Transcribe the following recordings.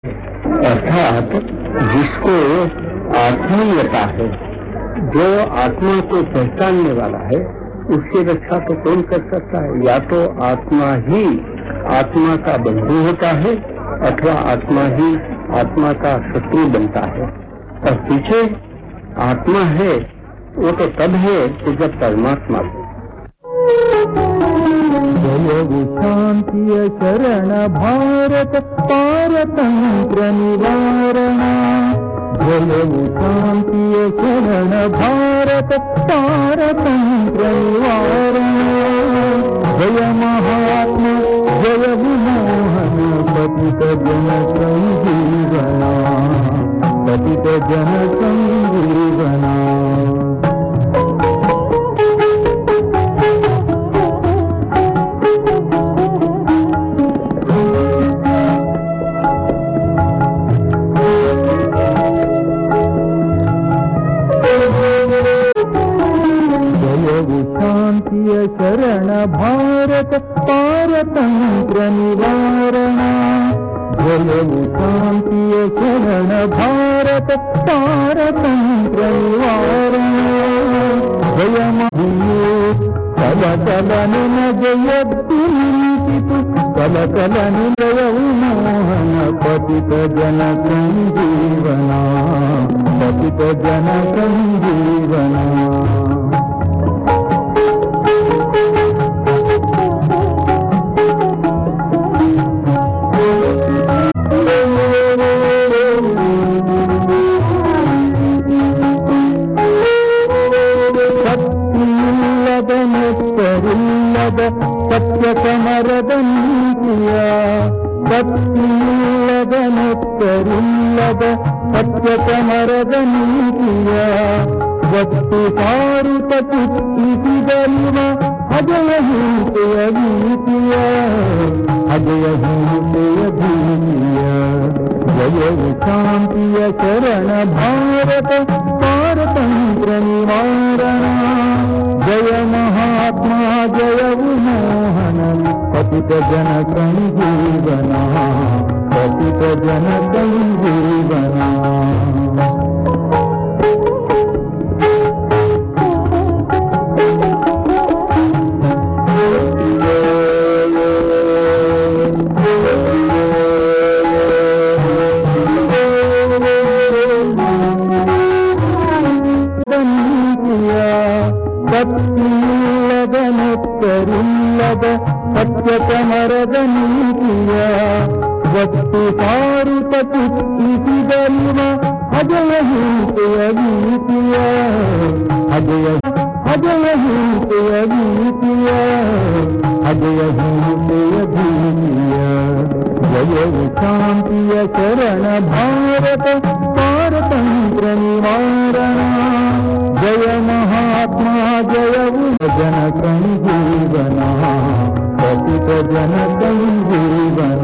अर्थात जिसको आत्मीयता है जो आत्मा को पहचानने वाला है उसकी रक्षा तो कौन कर सकता है या तो आत्मा ही आत्मा का बंधु होता है अथवा आत्मा ही आत्मा का शत्रु बनता है और पीछे आत्मा है वो तो तब है कि जब परमात्मा हो ಜಯವು ಶಾಂತಿಯ ಶರಣ ಭಾರತ ಪಾರತಂತ್ರ ನಿವಾರಣ ಜಯವು ಶಾಂತಿಯ ಶರಣ ಭಾರತ ಪಾರತಂತ್ರ ನಿವಾರಣ ಜಯ ಮಹಾತ್ಮ ಜಯವು ಮೋಹನ ಪತಿತ ಜನ ಸಂಜೀವನ ಪತಿತ ಜನ ಸಂಜೀವನ ಜಯವು ಶಾಂತಿಯ ಶರಣ ಭಾರತ ಪಾರತಂತ್ರ ನಿವಾರಣ ಜಯವು ಶಾಂತಿಯ ಶರಣ ಭಾರತ ಪಾರತಂತ್ರ ನಿವಾರಣ ಜಯ ಮಹಿಯು ಕಲ ಕಲನಿನ ಜಯದ್ದು ನಿಂತಿತು ಕಲ ಕಲನಿ ಜಯವು ಮೋಹನ ಪತಿತ ಜನ ಸಂಜೀವನ ಪತಿತ ಜನ ಸಂಜೀವನ ಸತ್ತಿಲ್ಲದ ನೆತ್ತರಿಲ್ಲದ ಸತ್ಯ ಸಮರದ ನೀತಿಯ ಸತ್ತಿಲ್ಲದ ನೆತ್ತರಿಲ್ಲದ ಸತ್ಯ ಸಮರದ ನೀತಿಯ ಒತ್ತು ಸಾರುತ ಚಿತ್ತಿಸಿದಲಿವ ಅಜಯ ಹಿಂಸೆಯ ಭೀತಿಯ ಅಜಯ ಹಿಂಸೆಯ ಭೀತಿಯ ಜಯವು ಶಾಂತಿಯ ಶರಣ ಭಾರತ ಪಾರತಂತ್ರ ನಿವಾರಣ ಜಯ ಮಹಾತ್ಮ ಜಯವು ಮೋಹನ ಪತಿತ ಜನ ಸಂಜೀವನ ಪತಿತ ಜನ ಸಂಜೀವನ ನೀತಿಯ ಸತ್ತಿಲ್ಲದ ನೆತ್ತರಿಲ್ಲದ ಸತ್ಯ ಸಮರದ ನೀತಿಯ ಒತ್ತು ಸಾರುತ ಚಿತ್ತಿಸಿದಲಿವ ಅಜಯ ಹಿಂಸೆಯ ಭೀತಿಯ ಅಜಯ ಅಜಯ ಹಿಂಸೆಯ ಭೀತಿಯ ಅಜಯ ಹಿಂಸೆಯ ಭೀತಿಯ ಜಯವು ಶಾಂತಿಯ ಶರಣ ಭಾರತ ಪಾರತಂತ್ರ ನಿವಾರಣ ಜಯ ಮಹಾತ್ಮ ಜಯವು ಜನ ಸಂಜೀವನ ಪತಿತ ಜನ ಸಂಜೀವನ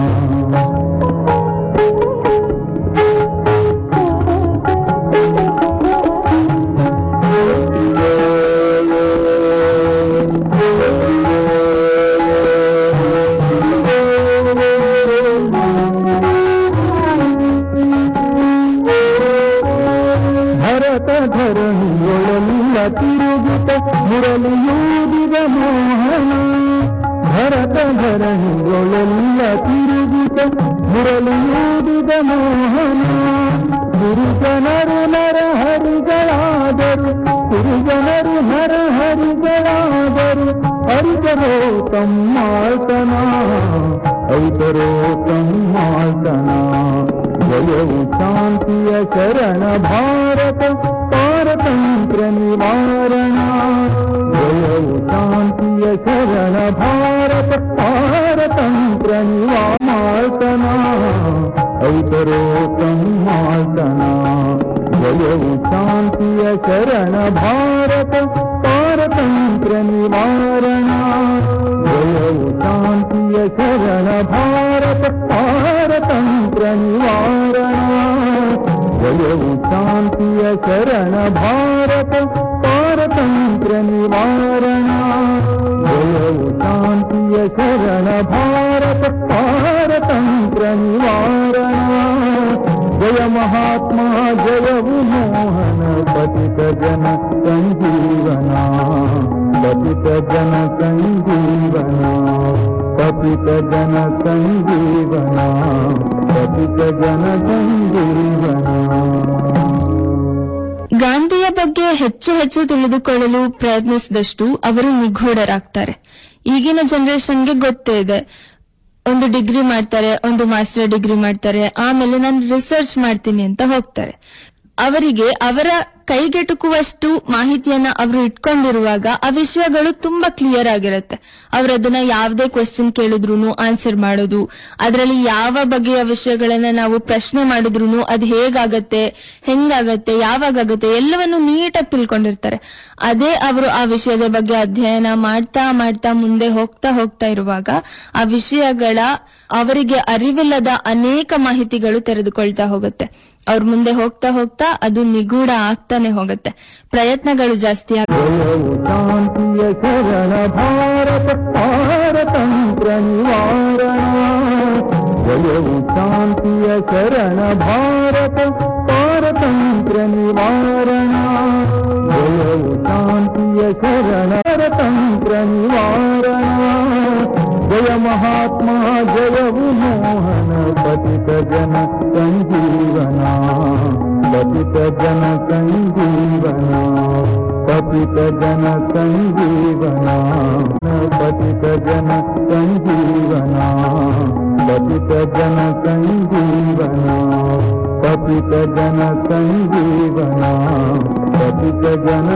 ಭರತ ಧರಣಿಯೊಳಲ್ಲ ತಿರುಗುತ್ತ ಮುರಳಿಯೂದಿದ ಮೋಹನ ಭರತ ಧರಣಿಯೊಳಲ್ಲ ತಿರುಗುತ್ತ ಮುರಳಿಯೂದಿದ ಮೋಹನ ಗುರುಜನರು ನರಹರಿಗಳಾದರು ಗುರುಜನರು ನರಹರಿಗಳಾದರು ಹರಿದರೋ ತಮ್ಮಾಳ್ತನ ಐತರೋ ತಮ್ಮಾಳ್ತನ ಜಯವು ಶಾಂತಿಯ ಶರಣ ಭಾರತ ಪಾರತಂತ್ರ ನಿವಾರಣ ಜಯವು ಶಾಂತಿಯ ಶರಣ ಭಾರತ ಪಾರತಂತ್ರ ನಿವಾಮಾಳ್ತನ ಐತರೋ ತಮ್ಮಾಳ್ತನ ಜಯವು ಶಾಂತಿಯ ಶರಣ ಭಾರತ ಪಾರತಂತ್ರ ನಿವಾರಣ ಜಯವು ಶಾಂತಿಯ ಶರಣ ಭಾರತ ಪಾರತಂತ್ರ ನಿವಾರಣ ಜಯವು ಶಾಂತಿಯ ಶರಣ ಭಾರತ ಪಾರತಂತ್ರ ನಿವಾರಣ ಜಯವು ಶಾಂತಿಯ ಶರಣ ಭಾರತ ಪಾರತಂತ್ರ ನಿವಾರಣ ಜನ ಸಂಜೀವನ ಪತಿತ ಜನ ಸಂಜೀವನ ಪತಿತ ಜನ ಸಂಜೀವನ ಪತಿತ ಜನ ಸಂಜೀವನ ಗಾಂಧಿಯ ಬಗ್ಗೆ ಹೆಚ್ಚು ಹೆಚ್ಚು ತಿಳಿದುಕೊಳ್ಳಲು ಪ್ರಯತ್ನಿಸಿದಷ್ಟು ಅವರು ನಿಗೂಢರಾಗ್ತಾರೆ ಈಗಿನ ಜನರೇಷನ್ಗೆ ಗೊತ್ತೇ ಇದೆ ಒಂದು ಡಿಗ್ರಿ ಮಾಡ್ತಾರೆ ಒಂದು ಮಾಸ್ಟರ್ ಡಿಗ್ರಿ ಮಾಡ್ತಾರೆ ಆಮೇಲೆ ನಾನು ರಿಸರ್ಚ್ ಮಾಡ್ತೀನಿ ಅಂತ ಹೋಗ್ತಾರೆ ಅವರಿಗೆ ಅವರ ಕೈಗೆಟುಕುವಷ್ಟು ಮಾಹಿತಿಯನ್ನ ಅವರು ಇಟ್ಕೊಂಡಿರುವಾಗ ಆ ವಿಷಯಗಳು ತುಂಬಾ ಕ್ಲಿಯರ್ ಆಗಿರುತ್ತೆ ಅವ್ರು ಅದನ್ನ ಯಾವುದೇ ಕ್ವೆಶ್ಚನ್ ಕೇಳಿದ್ರು ಆನ್ಸರ್ ಮಾಡೋದು ಅದರಲ್ಲಿ ಯಾವ ಬಗೆಯ ವಿಷಯಗಳನ್ನ ನಾವು ಪ್ರಶ್ನೆ ಮಾಡಿದ್ರು ಅದು ಹೇಗಾಗತ್ತೆ ಹೆಂಗಾಗತ್ತೆ ಯಾವಾಗತ್ತೆ ಎಲ್ಲವನ್ನು ನೀಟಾಗಿ ತಿಳ್ಕೊಂಡಿರ್ತಾರೆ ಅದೇ ಅವರು ಆ ವಿಷಯದ ಬಗ್ಗೆ ಅಧ್ಯಯನ ಮಾಡ್ತಾ ಮಾಡ್ತಾ ಮುಂದೆ ಹೋಗ್ತಾ ಹೋಗ್ತಾ ಇರುವಾಗ ಆ ವಿಷಯಗಳ ಅವರಿಗೆ ಅರಿವಿಲ್ಲದ ಅನೇಕ ಮಾಹಿತಿಗಳು ತೆರೆದುಕೊಳ್ತಾ ಹೋಗುತ್ತೆ ಅವ್ರ ಮುಂದೆ ಹೋಗ್ತಾ ಹೋಗ್ತಾ ಅದು ನಿಗೂಢ ಆಗ್ತಾನೆ ಹೋಗುತ್ತೆ ಪ್ರಯತ್ನಗಳು ಜಾಸ್ತಿ ಆಗ ಜಯವು ಶಾಂತಿಯ ಶರಣ ಭಾರತ ಪಾರತಂತ್ರ ನಿವಾರಣ ಜಯವು ಶಾಂತಿಯ ಶರಣ ಭಾರತ ಪಾರತಂತ್ರ ನಿವಾರಣ ಜಯವು ಶಾಂತಿಯ ಶರಣ ಪಾರತಂತ್ರ ನಿವಾರಣ ಜಯ ಮಹಾತ್ಮ ಜಯವು ಮೋಹನ ಪತಿತ ಜನ ಸಂಜೀವನ ಪತಿತ ಜನ ಸಂಜೀವನ ಪತಿತ ಜನ ಸಂಜೀವನ ಪತಿತ ಜನ ಸಂಜೀವನ ಪತಿತ ಜನ ಸಂಜೀವನ ಪತಿತ ಜನ ಸಂಜೀವನ ಪತಿತ ಜನ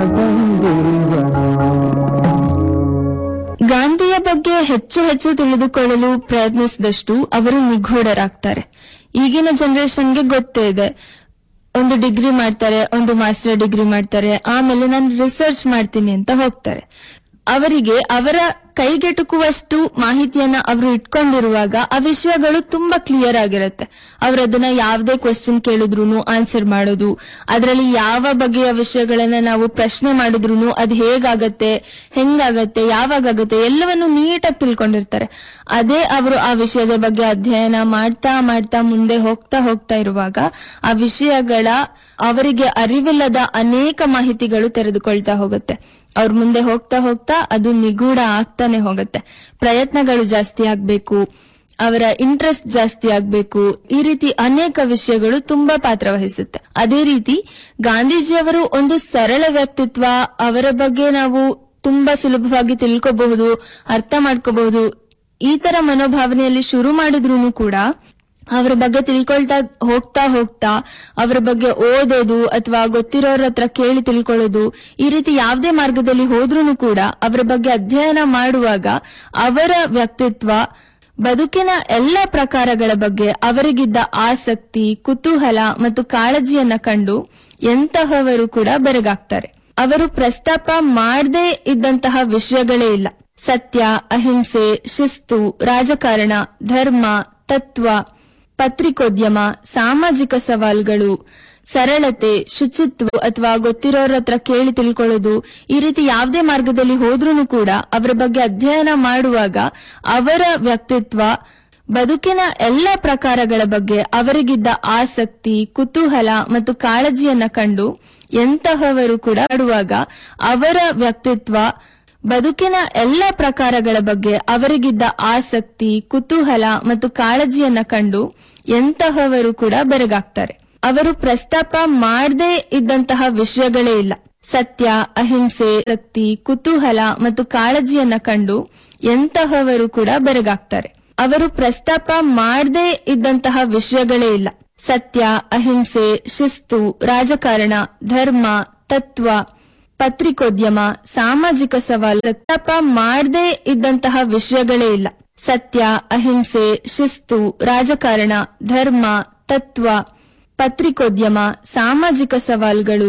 ಸಂಜೀವನ ಗಾಂಧಿಯ ಬಗ್ಗೆ ಹೆಚ್ಚು ಹೆಚ್ಚು ತಿಳಿದುಕೊಳ್ಳಲು ಪ್ರಯತ್ನಿಸಿದಷ್ಟು ಅವರು ನಿಗೂಢರಾಗ್ತಾರೆ ಈಗಿನ ಜನರೇಷನ್ಗೆ ಗೊತ್ತೇ ಇದೆ ಒಂದು ಡಿಗ್ರಿ ಮಾಡ್ತಾರೆ ಒಂದು ಮಾಸ್ಟರ್ ಡಿಗ್ರಿ ಮಾಡ್ತಾರೆ ಆಮೇಲೆ ನಾನು ರಿಸರ್ಚ್ ಮಾಡ್ತೀನಿ ಅಂತ ಹೋಗ್ತಾರೆ ಅವರಿಗೆ ಅವರ ಕೈಗೆಟುಕುವಷ್ಟು ಮಾಹಿತಿಯನ್ನ ಅವರು ಇಟ್ಕೊಂಡಿರುವಾಗ ಆ ವಿಷಯಗಳು ತುಂಬಾ ಕ್ಲಿಯರ್ ಆಗಿರುತ್ತೆ ಅವ್ರು ಅದನ್ನ ಯಾವುದೇ ಕ್ವೆಶ್ಚನ್ ಕೇಳಿದ್ರು ಆನ್ಸರ್ ಮಾಡೋದು ಅದರಲ್ಲಿ ಯಾವ ಬಗೆಯ ವಿಷಯಗಳನ್ನ ನಾವು ಪ್ರಶ್ನೆ ಮಾಡಿದ್ರು ಅದು ಹೇಗಾಗತ್ತೆ ಹೆಂಗಾಗತ್ತೆ ಯಾವಾಗತ್ತೆ ಎಲ್ಲವನ್ನು ನೀಟಾಗಿ ತಿಳ್ಕೊಂಡಿರ್ತಾರೆ ಅದೇ ಅವರು ಆ ವಿಷಯದ ಬಗ್ಗೆ ಅಧ್ಯಯನ ಮಾಡ್ತಾ ಮಾಡ್ತಾ ಮುಂದೆ ಹೋಗ್ತಾ ಹೋಗ್ತಾ ಇರುವಾಗ ಆ ವಿಷಯಗಳ ಅವರಿಗೆ ಅರಿವಿಲ್ಲದ ಅನೇಕ ಮಾಹಿತಿಗಳು ತೆರೆದುಕೊಳ್ತಾ ಹೋಗುತ್ತೆ ಅವ್ರ ಮುಂದೆ ಹೋಗ್ತಾ ಹೋಗ್ತಾ ಅದು ನಿಗೂಢ ಆಗ್ತಾನೆ ಹೋಗುತ್ತೆ ಪ್ರಯತ್ನಗಳು ಜಾಸ್ತಿ ಆಗ್ಬೇಕು ಅವರ ಇಂಟ್ರೆಸ್ಟ್ ಜಾಸ್ತಿ ಆಗ್ಬೇಕು ಈ ರೀತಿ ಅನೇಕ ವಿಷಯಗಳು ತುಂಬಾ ಪಾತ್ರ ವಹಿಸುತ್ತೆ ಅದೇ ರೀತಿ ಗಾಂಧೀಜಿಯವರು ಒಂದು ಸರಳ ವ್ಯಕ್ತಿತ್ವ ಅವರ ಬಗ್ಗೆ ನಾವು ತುಂಬಾ ಸುಲಭವಾಗಿ ತಿಳ್ಕೋಬಹುದು ಅರ್ಥ ಮಾಡ್ಕೋಬಹುದು ಈ ತರ ಮನೋಭಾವನೆಯಲ್ಲಿ ಶುರು ಮಾಡಿದ್ರು ಕೂಡ ಅವರ ಬಗ್ಗೆ ತಿಳ್ಕೊಳ್ತಾ ಹೋಗ್ತಾ ಹೋಗ್ತಾ ಅವರ ಬಗ್ಗೆ ಓದೋದು ಅಥವಾ ಗೊತ್ತಿರೋರ ಹತ್ರ ಕೇಳಿ ತಿಳ್ಕೊಳ್ಳೋದು ಈ ರೀತಿ ಯಾವುದೇ ಮಾರ್ಗದಲ್ಲಿ ಹೋದ್ರೂ ಕೂಡ ಅವರ ಬಗ್ಗೆ ಅಧ್ಯಯನ ಮಾಡುವಾಗ ಅವರ ವ್ಯಕ್ತಿತ್ವ ಬದುಕಿನ ಎಲ್ಲ ಪ್ರಕಾರಗಳ ಬಗ್ಗೆ ಅವರಿಗಿದ್ದ ಆಸಕ್ತಿ ಕುತೂಹಲ ಮತ್ತು ಕಾಳಜಿಯನ್ನ ಕಂಡು ಎಂತಹವರು ಕೂಡ ಬೆರಗಾಗ್ತಾರೆ ಅವರು ಪ್ರಸ್ತಾಪ ಮಾಡದೇ ಇದ್ದಂತಹ ವಿಷಯಗಳೇ ಇಲ್ಲ ಸತ್ಯ ಅಹಿಂಸೆ ಶಿಸ್ತು ರಾಜಕಾರಣ ಧರ್ಮ ತತ್ವ ಪತ್ರಿಕೋದ್ಯಮ ಸಾಮಾಜಿಕ ಸವಾಲುಗಳು ಸರಳತೆ ಶುಚಿತ್ವ ಅಥವಾ ಗೊತ್ತಿರೋರ ಹತ್ರ ಕೇಳಿ ತಿಳ್ಕೊಳ್ಳೋದು ಈ ರೀತಿ ಯಾವುದೇ ಮಾರ್ಗದಲ್ಲಿ ಹೋದ್ರೂ ಕೂಡ ಅವರ ಬಗ್ಗೆ ಅಧ್ಯಯನ ಮಾಡುವಾಗ ಅವರ ವ್ಯಕ್ತಿತ್ವ ಬದುಕಿನ ಎಲ್ಲ ಪ್ರಕಾರಗಳ ಬಗ್ಗೆ ಅವರಿಗಿದ್ದ ಆಸಕ್ತಿ ಕುತೂಹಲ ಮತ್ತು ಕಾಳಜಿಯನ್ನ ಕಂಡು ಎಂತಹವರು ಕೂಡ ಮಾಡುವಾಗ ಅವರ ವ್ಯಕ್ತಿತ್ವ ಬದುಕಿನ ಎಲ್ಲ ಪ್ರಕಾರಗಳ ಬಗ್ಗೆ ಅವರಿಗಿದ್ದ ಆಸಕ್ತಿ ಕುತೂಹಲ ಮತ್ತು ಕಾಳಜಿಯನ್ನ ಕಂಡು ಎಂತಹವರು ಕೂಡ ಬೆರಗಾಗ್ತಾರೆ ಅವರು ಪ್ರಸ್ತಾಪ ಮಾಡದೇ ಇದ್ದಂತಹ ವಿಷಯಗಳೇ ಇಲ್ಲ ಸತ್ಯ ಅಹಿಂಸೆ ಶಕ್ತಿ ಕುತೂಹಲ ಮತ್ತು ಕಾಳಜಿಯನ್ನ ಕಂಡು ಎಂತಹವರು ಕೂಡ ಬೆರಗಾಗ್ತಾರೆ ಅವರು ಪ್ರಸ್ತಾಪ ಮಾಡದೇ ಇದ್ದಂತಹ ವಿಷಯಗಳೇ ಇಲ್ಲ ಸತ್ಯ ಅಹಿಂಸೆ ಶಿಸ್ತು ರಾಜಕಾರಣ ಧರ್ಮ ತತ್ವ ಪತ್ರಿಕೋದ್ಯಮ ಸಾಮಾಜಿಕ ಸವಾಲು ಪ್ರಸ್ತಾಪ ಮಾಡದೇ ಇದ್ದಂತಹ ವಿಷಯಗಳೇ ಇಲ್ಲ ಸತ್ಯ ಅಹಿಂಸೆ ಶಿಸ್ತು ರಾಜಕಾರಣ ಧರ್ಮ ತತ್ವ ಪತ್ರಿಕೋದ್ಯಮ ಸಾಮಾಜಿಕ ಸವಾಲುಗಳು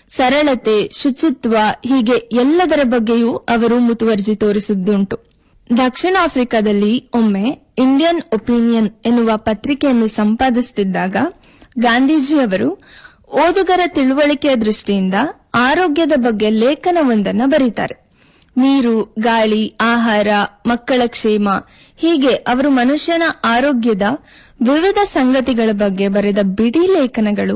ಸರಳತೆ ಶುಚಿತ್ವ ಹೀಗೆ ಎಲ್ಲದರ ಬಗ್ಗೆಯೂ ಅವರು ಮುತುವರ್ಜಿ ತೋರಿಸಿದ್ದುಂಟು ದಕ್ಷಿಣ ಆಫ್ರಿಕಾದಲ್ಲಿ ಒಮ್ಮೆ ಇಂಡಿಯನ್ ಒಪಿನಿಯನ್ ಎನ್ನುವ ಪತ್ರಿಕೆಯನ್ನು ಸಂಪಾದಿಸುತ್ತಿದ್ದಾಗ ಗಾಂಧೀಜಿಯವರು ಓದುಗರ ತಿಳುವಳಿಕೆಯ ದೃಷ್ಟಿಯಿಂದ ಆರೋಗ್ಯದ ಬಗ್ಗೆ ಲೇಖನವೊಂದನ್ನು ಬರೀತಾರೆ ನೀರು ಗಾಳಿ ಆಹಾರ ಮಕ್ಕಳ ಕ್ಷೇಮ ಹೀಗೆ ಅವರು ಮನುಷ್ಯನ ಆರೋಗ್ಯದ ವಿವಿಧ ಸಂಗತಿಗಳ ಬಗ್ಗೆ ಬರೆದ ಬಿಡಿ ಲೇಖನಗಳು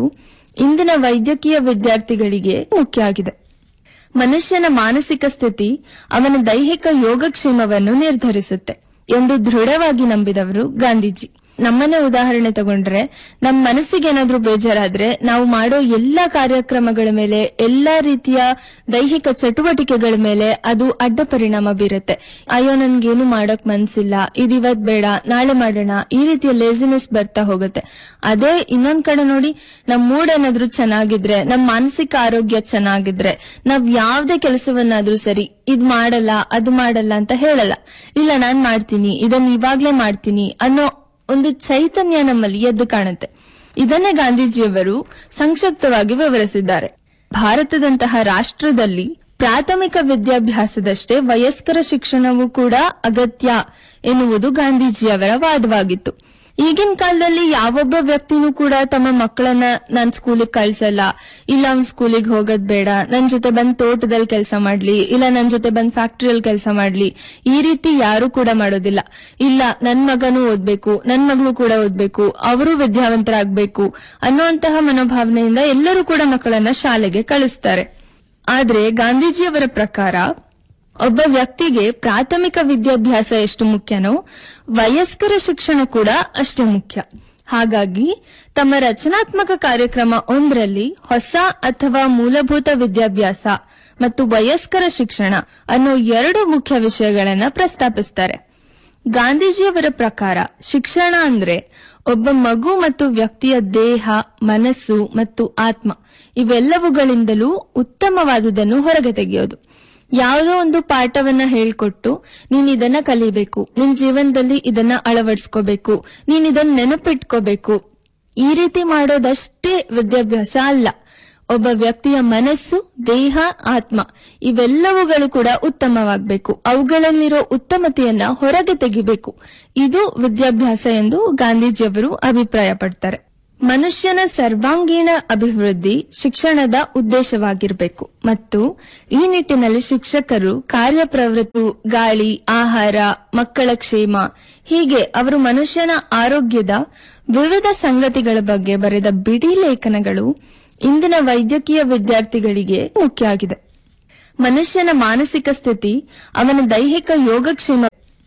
ಇಂದಿನ ವೈದ್ಯಕೀಯ ವಿದ್ಯಾರ್ಥಿಗಳಿಗೆ ಮುಖ್ಯ ಆಗಿದೆ ಮನುಷ್ಯನ ಮಾನಸಿಕ ಸ್ಥಿತಿ ಅವನ ದೈಹಿಕ ಯೋಗಕ್ಷೇಮವನ್ನು ನಿರ್ಧರಿಸುತ್ತೆ ಎಂದು ದೃಢವಾಗಿ ನಂಬಿದವರು ಗಾಂಧೀಜಿ ನಮ್ಮನ್ನೇ ಉದಾಹರಣೆ ತಗೊಂಡ್ರೆ ನಮ್ಮ ಮನಸ್ಸಿಗೆ ಏನಾದ್ರೂ ಬೇಜಾರಾದ್ರೆ ನಾವು ಮಾಡೋ ಎಲ್ಲಾ ಕಾರ್ಯಕ್ರಮಗಳ ಮೇಲೆ ಎಲ್ಲಾ ರೀತಿಯ ದೈಹಿಕ ಚಟುವಟಿಕೆಗಳ ಮೇಲೆ ಅದು ಅಡ್ಡ ಪರಿಣಾಮ ಬೀರುತ್ತೆ ಅಯ್ಯೋ ನನ್ಗೇನು ಮಾಡಕ್ ಮನ್ಸಿಲ್ಲ ಇದಿವತ್ ಬೇಡ ನಾಳೆ ಮಾಡೋಣ ಈ ರೀತಿಯ ಲೇಸಿನೆಸ್ ಬರ್ತಾ ಹೋಗುತ್ತೆ ಅದೇ ಇನ್ನೊಂದ್ ಕಡೆ ನೋಡಿ ನಮ್ ಮೂಡ್ ಏನಾದ್ರೂ ಚೆನ್ನಾಗಿದ್ರೆ ನಮ್ ಮಾನಸಿಕ ಆರೋಗ್ಯ ಚೆನ್ನಾಗಿದ್ರೆ ನಾವ್ ಯಾವ್ದೇ ಕೆಲಸವನ್ನಾದ್ರೂ ಸರಿ ಇದ್ ಮಾಡಲ್ಲ ಅದು ಮಾಡಲ್ಲ ಅಂತ ಹೇಳಲ್ಲ ಇಲ್ಲ ನಾನ್ ಮಾಡ್ತೀನಿ ಇದನ್ನ ಇವಾಗ್ಲೇ ಮಾಡ್ತೀನಿ ಅನ್ನೋ ಒಂದು ಚೈತನ್ಯ ನಮ್ಮಲ್ಲಿ ಎದ್ದು ಕಾಣುತ್ತೆ ಇದನ್ನೇ ಗಾಂಧೀಜಿಯವರು ಸಂಕ್ಷಿಪ್ತವಾಗಿ ವಿವರಿಸಿದ್ದಾರೆ ಭಾರತದಂತಹ ರಾಷ್ಟ್ರದಲ್ಲಿ ಪ್ರಾಥಮಿಕ ವಿದ್ಯಾಭ್ಯಾಸದಷ್ಟೇ ವಯಸ್ಕರ ಶಿಕ್ಷಣವೂ ಕೂಡ ಅಗತ್ಯ ಎನ್ನುವುದು ಗಾಂಧೀಜಿಯವರ ವಾದವಾಗಿತ್ತು ಈಗಿನ ಕಾಲದಲ್ಲಿ ಯಾವೊಬ್ಬ ವ್ಯಕ್ತಿನೂ ಕೂಡ ತಮ್ಮ ಮಕ್ಕಳನ್ನ ನಾನ್ ಸ್ಕೂಲಿಗೆ ಕಳ್ಸಲ್ಲ ಇಲ್ಲ ಅವ್ನ್ ಸ್ಕೂಲಿಗೆ ಹೋಗೋದ್ ಬೇಡ ನನ್ ಜೊತೆ ಬಂದ್ ತೋಟದಲ್ಲಿ ಕೆಲಸ ಮಾಡ್ಲಿ ಇಲ್ಲ ನನ್ ಜೊತೆ ಬಂದ್ ಫ್ಯಾಕ್ಟ್ರಿಯಲ್ಲಿ ಕೆಲಸ ಮಾಡ್ಲಿ ಈ ರೀತಿ ಯಾರು ಕೂಡ ಮಾಡೋದಿಲ್ಲ ಇಲ್ಲ ನನ್ ಮಗನೂ ಓದ್ಬೇಕು ನನ್ ಮಗಳು ಕೂಡ ಓದ್ಬೇಕು ಅವರು ವಿದ್ಯಾವಂತರಾಗ್ಬೇಕು ಅನ್ನುವಂತಹ ಮನೋಭಾವನೆಯಿಂದ ಎಲ್ಲರೂ ಕೂಡ ಮಕ್ಕಳನ್ನ ಶಾಲೆಗೆ ಕಳಿಸ್ತಾರೆ ಆದ್ರೆ ಗಾಂಧೀಜಿಯವರ ಪ್ರಕಾರ ಒಬ್ಬ ವ್ಯಕ್ತಿಗೆ ಪ್ರಾಥಮಿಕ ವಿದ್ಯಾಭ್ಯಾಸ ಎಷ್ಟು ಮುಖ್ಯನೋ ವಯಸ್ಕರ ಶಿಕ್ಷಣ ಕೂಡ ಅಷ್ಟೇ ಮುಖ್ಯ ಹಾಗಾಗಿ ತಮ್ಮ ರಚನಾತ್ಮಕ ಕಾರ್ಯಕ್ರಮ ಒಂದರಲ್ಲಿ ಹೊಸ ಅಥವಾ ಮೂಲಭೂತ ವಿದ್ಯಾಭ್ಯಾಸ ಮತ್ತು ವಯಸ್ಕರ ಶಿಕ್ಷಣ ಅನ್ನೋ ಎರಡು ಮುಖ್ಯ ವಿಷಯಗಳನ್ನ ಪ್ರಸ್ತಾಪಿಸ್ತಾರೆ ಗಾಂಧೀಜಿಯವರ ಪ್ರಕಾರ ಶಿಕ್ಷಣ ಅಂದ್ರೆ ಒಬ್ಬ ಮಗು ಮತ್ತು ವ್ಯಕ್ತಿಯ ದೇಹ ಮನಸ್ಸು ಮತ್ತು ಆತ್ಮ ಇವೆಲ್ಲವುಗಳಿಂದಲೂ ಉತ್ತಮವಾದುದನ್ನು ಹೊರಗೆ ತೆಗೆಯೋದು ಯಾವುದೋ ಒಂದು ಪಾಠವನ್ನ ಹೇಳ್ಕೊಟ್ಟು ನೀನ್ ಇದನ್ನ ಕಲಿಬೇಕು ನಿನ್ ಜೀವನದಲ್ಲಿ ಇದನ್ನ ಅಳವಡಿಸ್ಕೋಬೇಕು ನೀನ್ ಇದನ್ನ ನೆನಪಿಟ್ಕೋಬೇಕು ಈ ರೀತಿ ಮಾಡೋದಷ್ಟೇ ವಿದ್ಯಾಭ್ಯಾಸ ಅಲ್ಲ ಒಬ್ಬ ವ್ಯಕ್ತಿಯ ಮನಸ್ಸು ದೇಹ ಆತ್ಮ ಇವೆಲ್ಲವುಗಳು ಕೂಡ ಉತ್ತಮವಾಗಬೇಕು ಅವುಗಳಲ್ಲಿರೋ ಉತ್ತಮತೆಯನ್ನ ಹೊರಗೆ ತೆಗಿಬೇಕು ಇದು ವಿದ್ಯಾಭ್ಯಾಸ ಎಂದು ಗಾಂಧೀಜಿಯವರು ಅಭಿಪ್ರಾಯ ಪಡ್ತಾರೆ ಮನುಷ್ಯನ ಸರ್ವಾಂಗೀಣ ಅಭಿವೃದ್ಧಿ ಶಿಕ್ಷಣದ ಉದ್ದೇಶವಾಗಿರಬೇಕು ಮತ್ತು ಈ ನಿಟ್ಟಿನಲ್ಲಿ ಶಿಕ್ಷಕರು ಕಾರ್ಯಪ್ರವೃತ್ತಿ ಗಾಳಿ ಆಹಾರ ಮಕ್ಕಳ ಕ್ಷೇಮ ಹೀಗೆ ಅವರು ಮನುಷ್ಯನ ಆರೋಗ್ಯದ ವಿವಿಧ ಸಂಗತಿಗಳ ಬಗ್ಗೆ ಬರೆದ ಬಿಡಿ ಲೇಖನಗಳು ಇಂದಿನ ವೈದ್ಯಕೀಯ ವಿದ್ಯಾರ್ಥಿಗಳಿಗೆ ಮುಖ್ಯ ಆಗಿದೆ ಮನುಷ್ಯನ ಮಾನಸಿಕ ಸ್ಥಿತಿ ಅವನ ದೈಹಿಕ ಯೋಗಕ್ಷೇಮ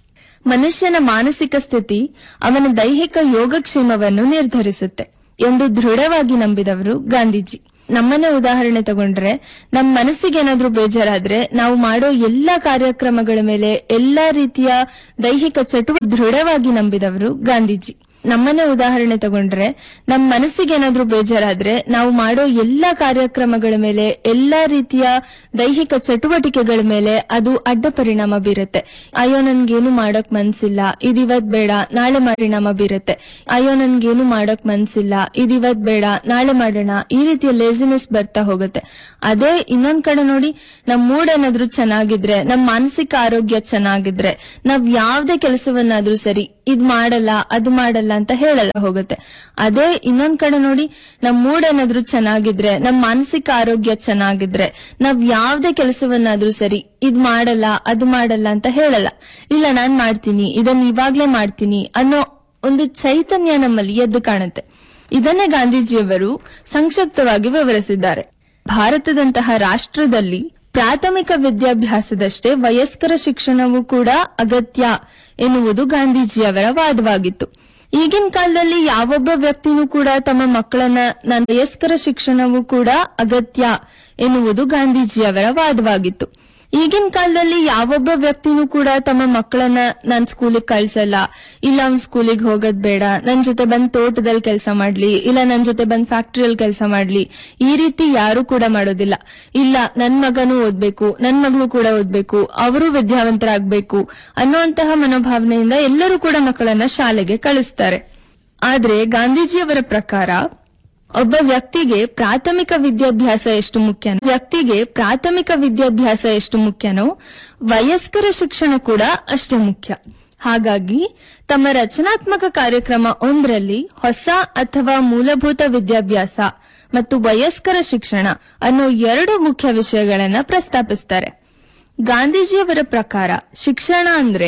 ಮನುಷ್ಯನ ಮಾನಸಿಕ ಸ್ಥಿತಿ ಅವನ ದೈಹಿಕ ಯೋಗಕ್ಷೇಮವನ್ನು ನಿರ್ಧರಿಸುತ್ತೆ ಎಂದು ದೃಢವಾಗಿ ನಂಬಿದವರು ಗಾಂಧೀಜಿ ನಮ್ಮನ್ನೇ ಉದಾಹರಣೆ ತಗೊಂಡ್ರೆ ನಮ್ ಮನಸ್ಸಿಗೆ ಏನಾದ್ರೂ ಬೇಜಾರಾದ್ರೆ ನಾವು ಮಾಡೋ ಎಲ್ಲಾ ಕಾರ್ಯಕ್ರಮಗಳ ಮೇಲೆ ಎಲ್ಲಾ ರೀತಿಯ ದೈಹಿಕ ಚಟುವ ದೃಢವಾಗಿ ನಂಬಿದವರು ಗಾಂಧೀಜಿ ನಮ್ಮನ್ನೇ ಉದಾಹರಣೆ ತಗೊಂಡ್ರೆ ನಮ್ ಮನಸ್ಸಿಗೆ ಏನಾದ್ರೂ ಬೇಜಾರಾದ್ರೆ ನಾವು ಮಾಡೋ ಎಲ್ಲಾ ಕಾರ್ಯಕ್ರಮಗಳ ಮೇಲೆ ಎಲ್ಲಾ ರೀತಿಯ ದೈಹಿಕ ಚಟುವಟಿಕೆಗಳ ಮೇಲೆ ಅದು ಅಡ್ಡ ಪರಿಣಾಮ ಬೀರುತ್ತೆ ಅಯ್ಯೋ ನನ್ಗೇನು ಮಾಡಕ್ ಮನ್ಸಿಲ್ಲ ಇದಿವತ್ ಬೇಡ ನಾಳೆ ಪರಿಣಾಮ ಬೀರುತ್ತೆ ಅಯ್ಯೋ ನನ್ಗೇನು ಮಾಡಕ್ ಮನ್ಸಿಲ್ಲ ಇದಿವತ್ ಬೇಡ ನಾಳೆ ಮಾಡೋಣ ಈ ರೀತಿಯ ಲೇಸಿನೆಸ್ ಬರ್ತಾ ಹೋಗುತ್ತೆ ಅದೇ ಇನ್ನೊಂದ್ ಕಡೆ ನೋಡಿ ನಮ್ ಮೂಡ್ ಏನಾದ್ರೂ ಚೆನ್ನಾಗಿದ್ರೆ ನಮ್ ಮಾನಸಿಕ ಆರೋಗ್ಯ ಚೆನ್ನಾಗಿದ್ರೆ ನಾವ್ ಯಾವ್ದೇ ಕೆಲಸವನ್ನಾದ್ರೂ ಸರಿ ಇದ್ ಮಾಡಲ್ಲ ಅದು ಮಾಡಲ್ಲ ಅಂತ ಹೇಳಲ್ಲ ಹೋಗುತ್ತೆ ಅದೇ ಇನ್ನೊಂದ್ ಕಡೆ ನೋಡಿ ನಮ್ ಮೂಡ್ ಏನಾದ್ರೂ ಚೆನ್ನಾಗಿದ್ರೆ ನಮ್ ಮಾನಸಿಕ ಆರೋಗ್ಯ ಚೆನ್ನಾಗಿದ್ರೆ ನಾವ್ ಯಾವ್ದೇ ಕೆಲಸವನ್ನಾದ್ರೂ ಸರಿ ಇದ್ ಮಾಡಲ್ಲ ಅದು ಮಾಡಲ್ಲ ಅಂತ ಹೇಳಲ್ಲ ಇಲ್ಲ ನಾನ್ ಮಾಡ್ತೀನಿ ಇದನ್ನ ಇವಾಗ್ಲೇ ಮಾಡ್ತೀನಿ ಅನ್ನೋ ಒಂದು ಚೈತನ್ಯ ನಮ್ಮಲ್ಲಿ ಎದ್ದು ಕಾಣುತ್ತೆ ಇದನ್ನೇ ಗಾಂಧೀಜಿಯವರು ಸಂಕ್ಷಿಪ್ತವಾಗಿ ವಿವರಿಸಿದ್ದಾರೆ ಭಾರತದಂತಹ ರಾಷ್ಟ್ರದಲ್ಲಿ ಪ್ರಾಥಮಿಕ ವಿದ್ಯಾಭ್ಯಾಸದಷ್ಟೇ ವಯಸ್ಕರ ಶಿಕ್ಷಣವೂ ಕೂಡ ಅಗತ್ಯ ಎನ್ನುವುದು ಗಾಂಧೀಜಿಯವರ ವಾದವಾಗಿತ್ತು ಈಗಿನ ಕಾಲದಲ್ಲಿ ಯಾವೊಬ್ಬ ವ್ಯಕ್ತಿನೂ ಕೂಡ ತಮ್ಮ ಮಕ್ಕಳನ್ನ ನನ್ನ ವಯಸ್ಕರ ಶಿಕ್ಷಣವೂ ಕೂಡ ಅಗತ್ಯ ಎನ್ನುವುದು ಗಾಂಧೀಜಿಯವರ ವಾದವಾಗಿತ್ತು ಈಗಿನ ಕಾಲದಲ್ಲಿ ಯಾವೊಬ್ಬ ವ್ಯಕ್ತಿನೂ ಕೂಡ ತಮ್ಮ ಮಕ್ಕಳನ್ನ ನಾನ್ ಸ್ಕೂಲಿಗೆ ಕಳ್ಸಲ್ಲ ಇಲ್ಲ ಅವ್ನ್ ಸ್ಕೂಲಿಗೆ ಹೋಗೋದ್ ಬೇಡ ನನ್ ಜೊತೆ ಬಂದ್ ತೋಟದಲ್ಲಿ ಕೆಲಸ ಮಾಡ್ಲಿ ಇಲ್ಲ ನನ್ ಜೊತೆ ಬಂದ್ ಫ್ಯಾಕ್ಟ್ರಿಯಲ್ಲಿ ಕೆಲಸ ಮಾಡ್ಲಿ ಈ ರೀತಿ ಯಾರು ಕೂಡ ಮಾಡೋದಿಲ್ಲ ಇಲ್ಲ ನನ್ ಮಗನೂ ಓದ್ಬೇಕು ನನ್ ಮಗಳು ಕೂಡ ಓದ್ಬೇಕು ಅವರು ವಿದ್ಯಾವಂತರಾಗ್ಬೇಕು ಅನ್ನುವಂತಹ ಮನೋಭಾವನೆಯಿಂದ ಎಲ್ಲರೂ ಕೂಡ ಮಕ್ಕಳನ್ನ ಶಾಲೆಗೆ ಕಳಿಸ್ತಾರೆ ಆದ್ರೆ ಗಾಂಧೀಜಿಯವರ ಪ್ರಕಾರ ಒಬ್ಬ ವ್ಯಕ್ತಿಗೆ ಪ್ರಾಥಮಿಕ ವಿದ್ಯಾಭ್ಯಾಸ ಎಷ್ಟು ಮುಖ್ಯನೋ ವ್ಯಕ್ತಿಗೆ ಪ್ರಾಥಮಿಕ ವಿದ್ಯಾಭ್ಯಾಸ ಎಷ್ಟು ಮುಖ್ಯನೋ ವಯಸ್ಕರ ಶಿಕ್ಷಣ ಕೂಡ ಅಷ್ಟೇ ಮುಖ್ಯ ಹಾಗಾಗಿ ತಮ್ಮ ರಚನಾತ್ಮಕ ಕಾರ್ಯಕ್ರಮ ಒಂದರಲ್ಲಿ ಹೊಸ ಅಥವಾ ಮೂಲಭೂತ ವಿದ್ಯಾಭ್ಯಾಸ ಮತ್ತು ವಯಸ್ಕರ ಶಿಕ್ಷಣ ಅನ್ನೋ ಎರಡು ಮುಖ್ಯ ವಿಷಯಗಳನ್ನ ಪ್ರಸ್ತಾಪಿಸ್ತಾರೆ ಗಾಂಧೀಜಿಯವರ ಪ್ರಕಾರ ಶಿಕ್ಷಣ ಅಂದ್ರೆ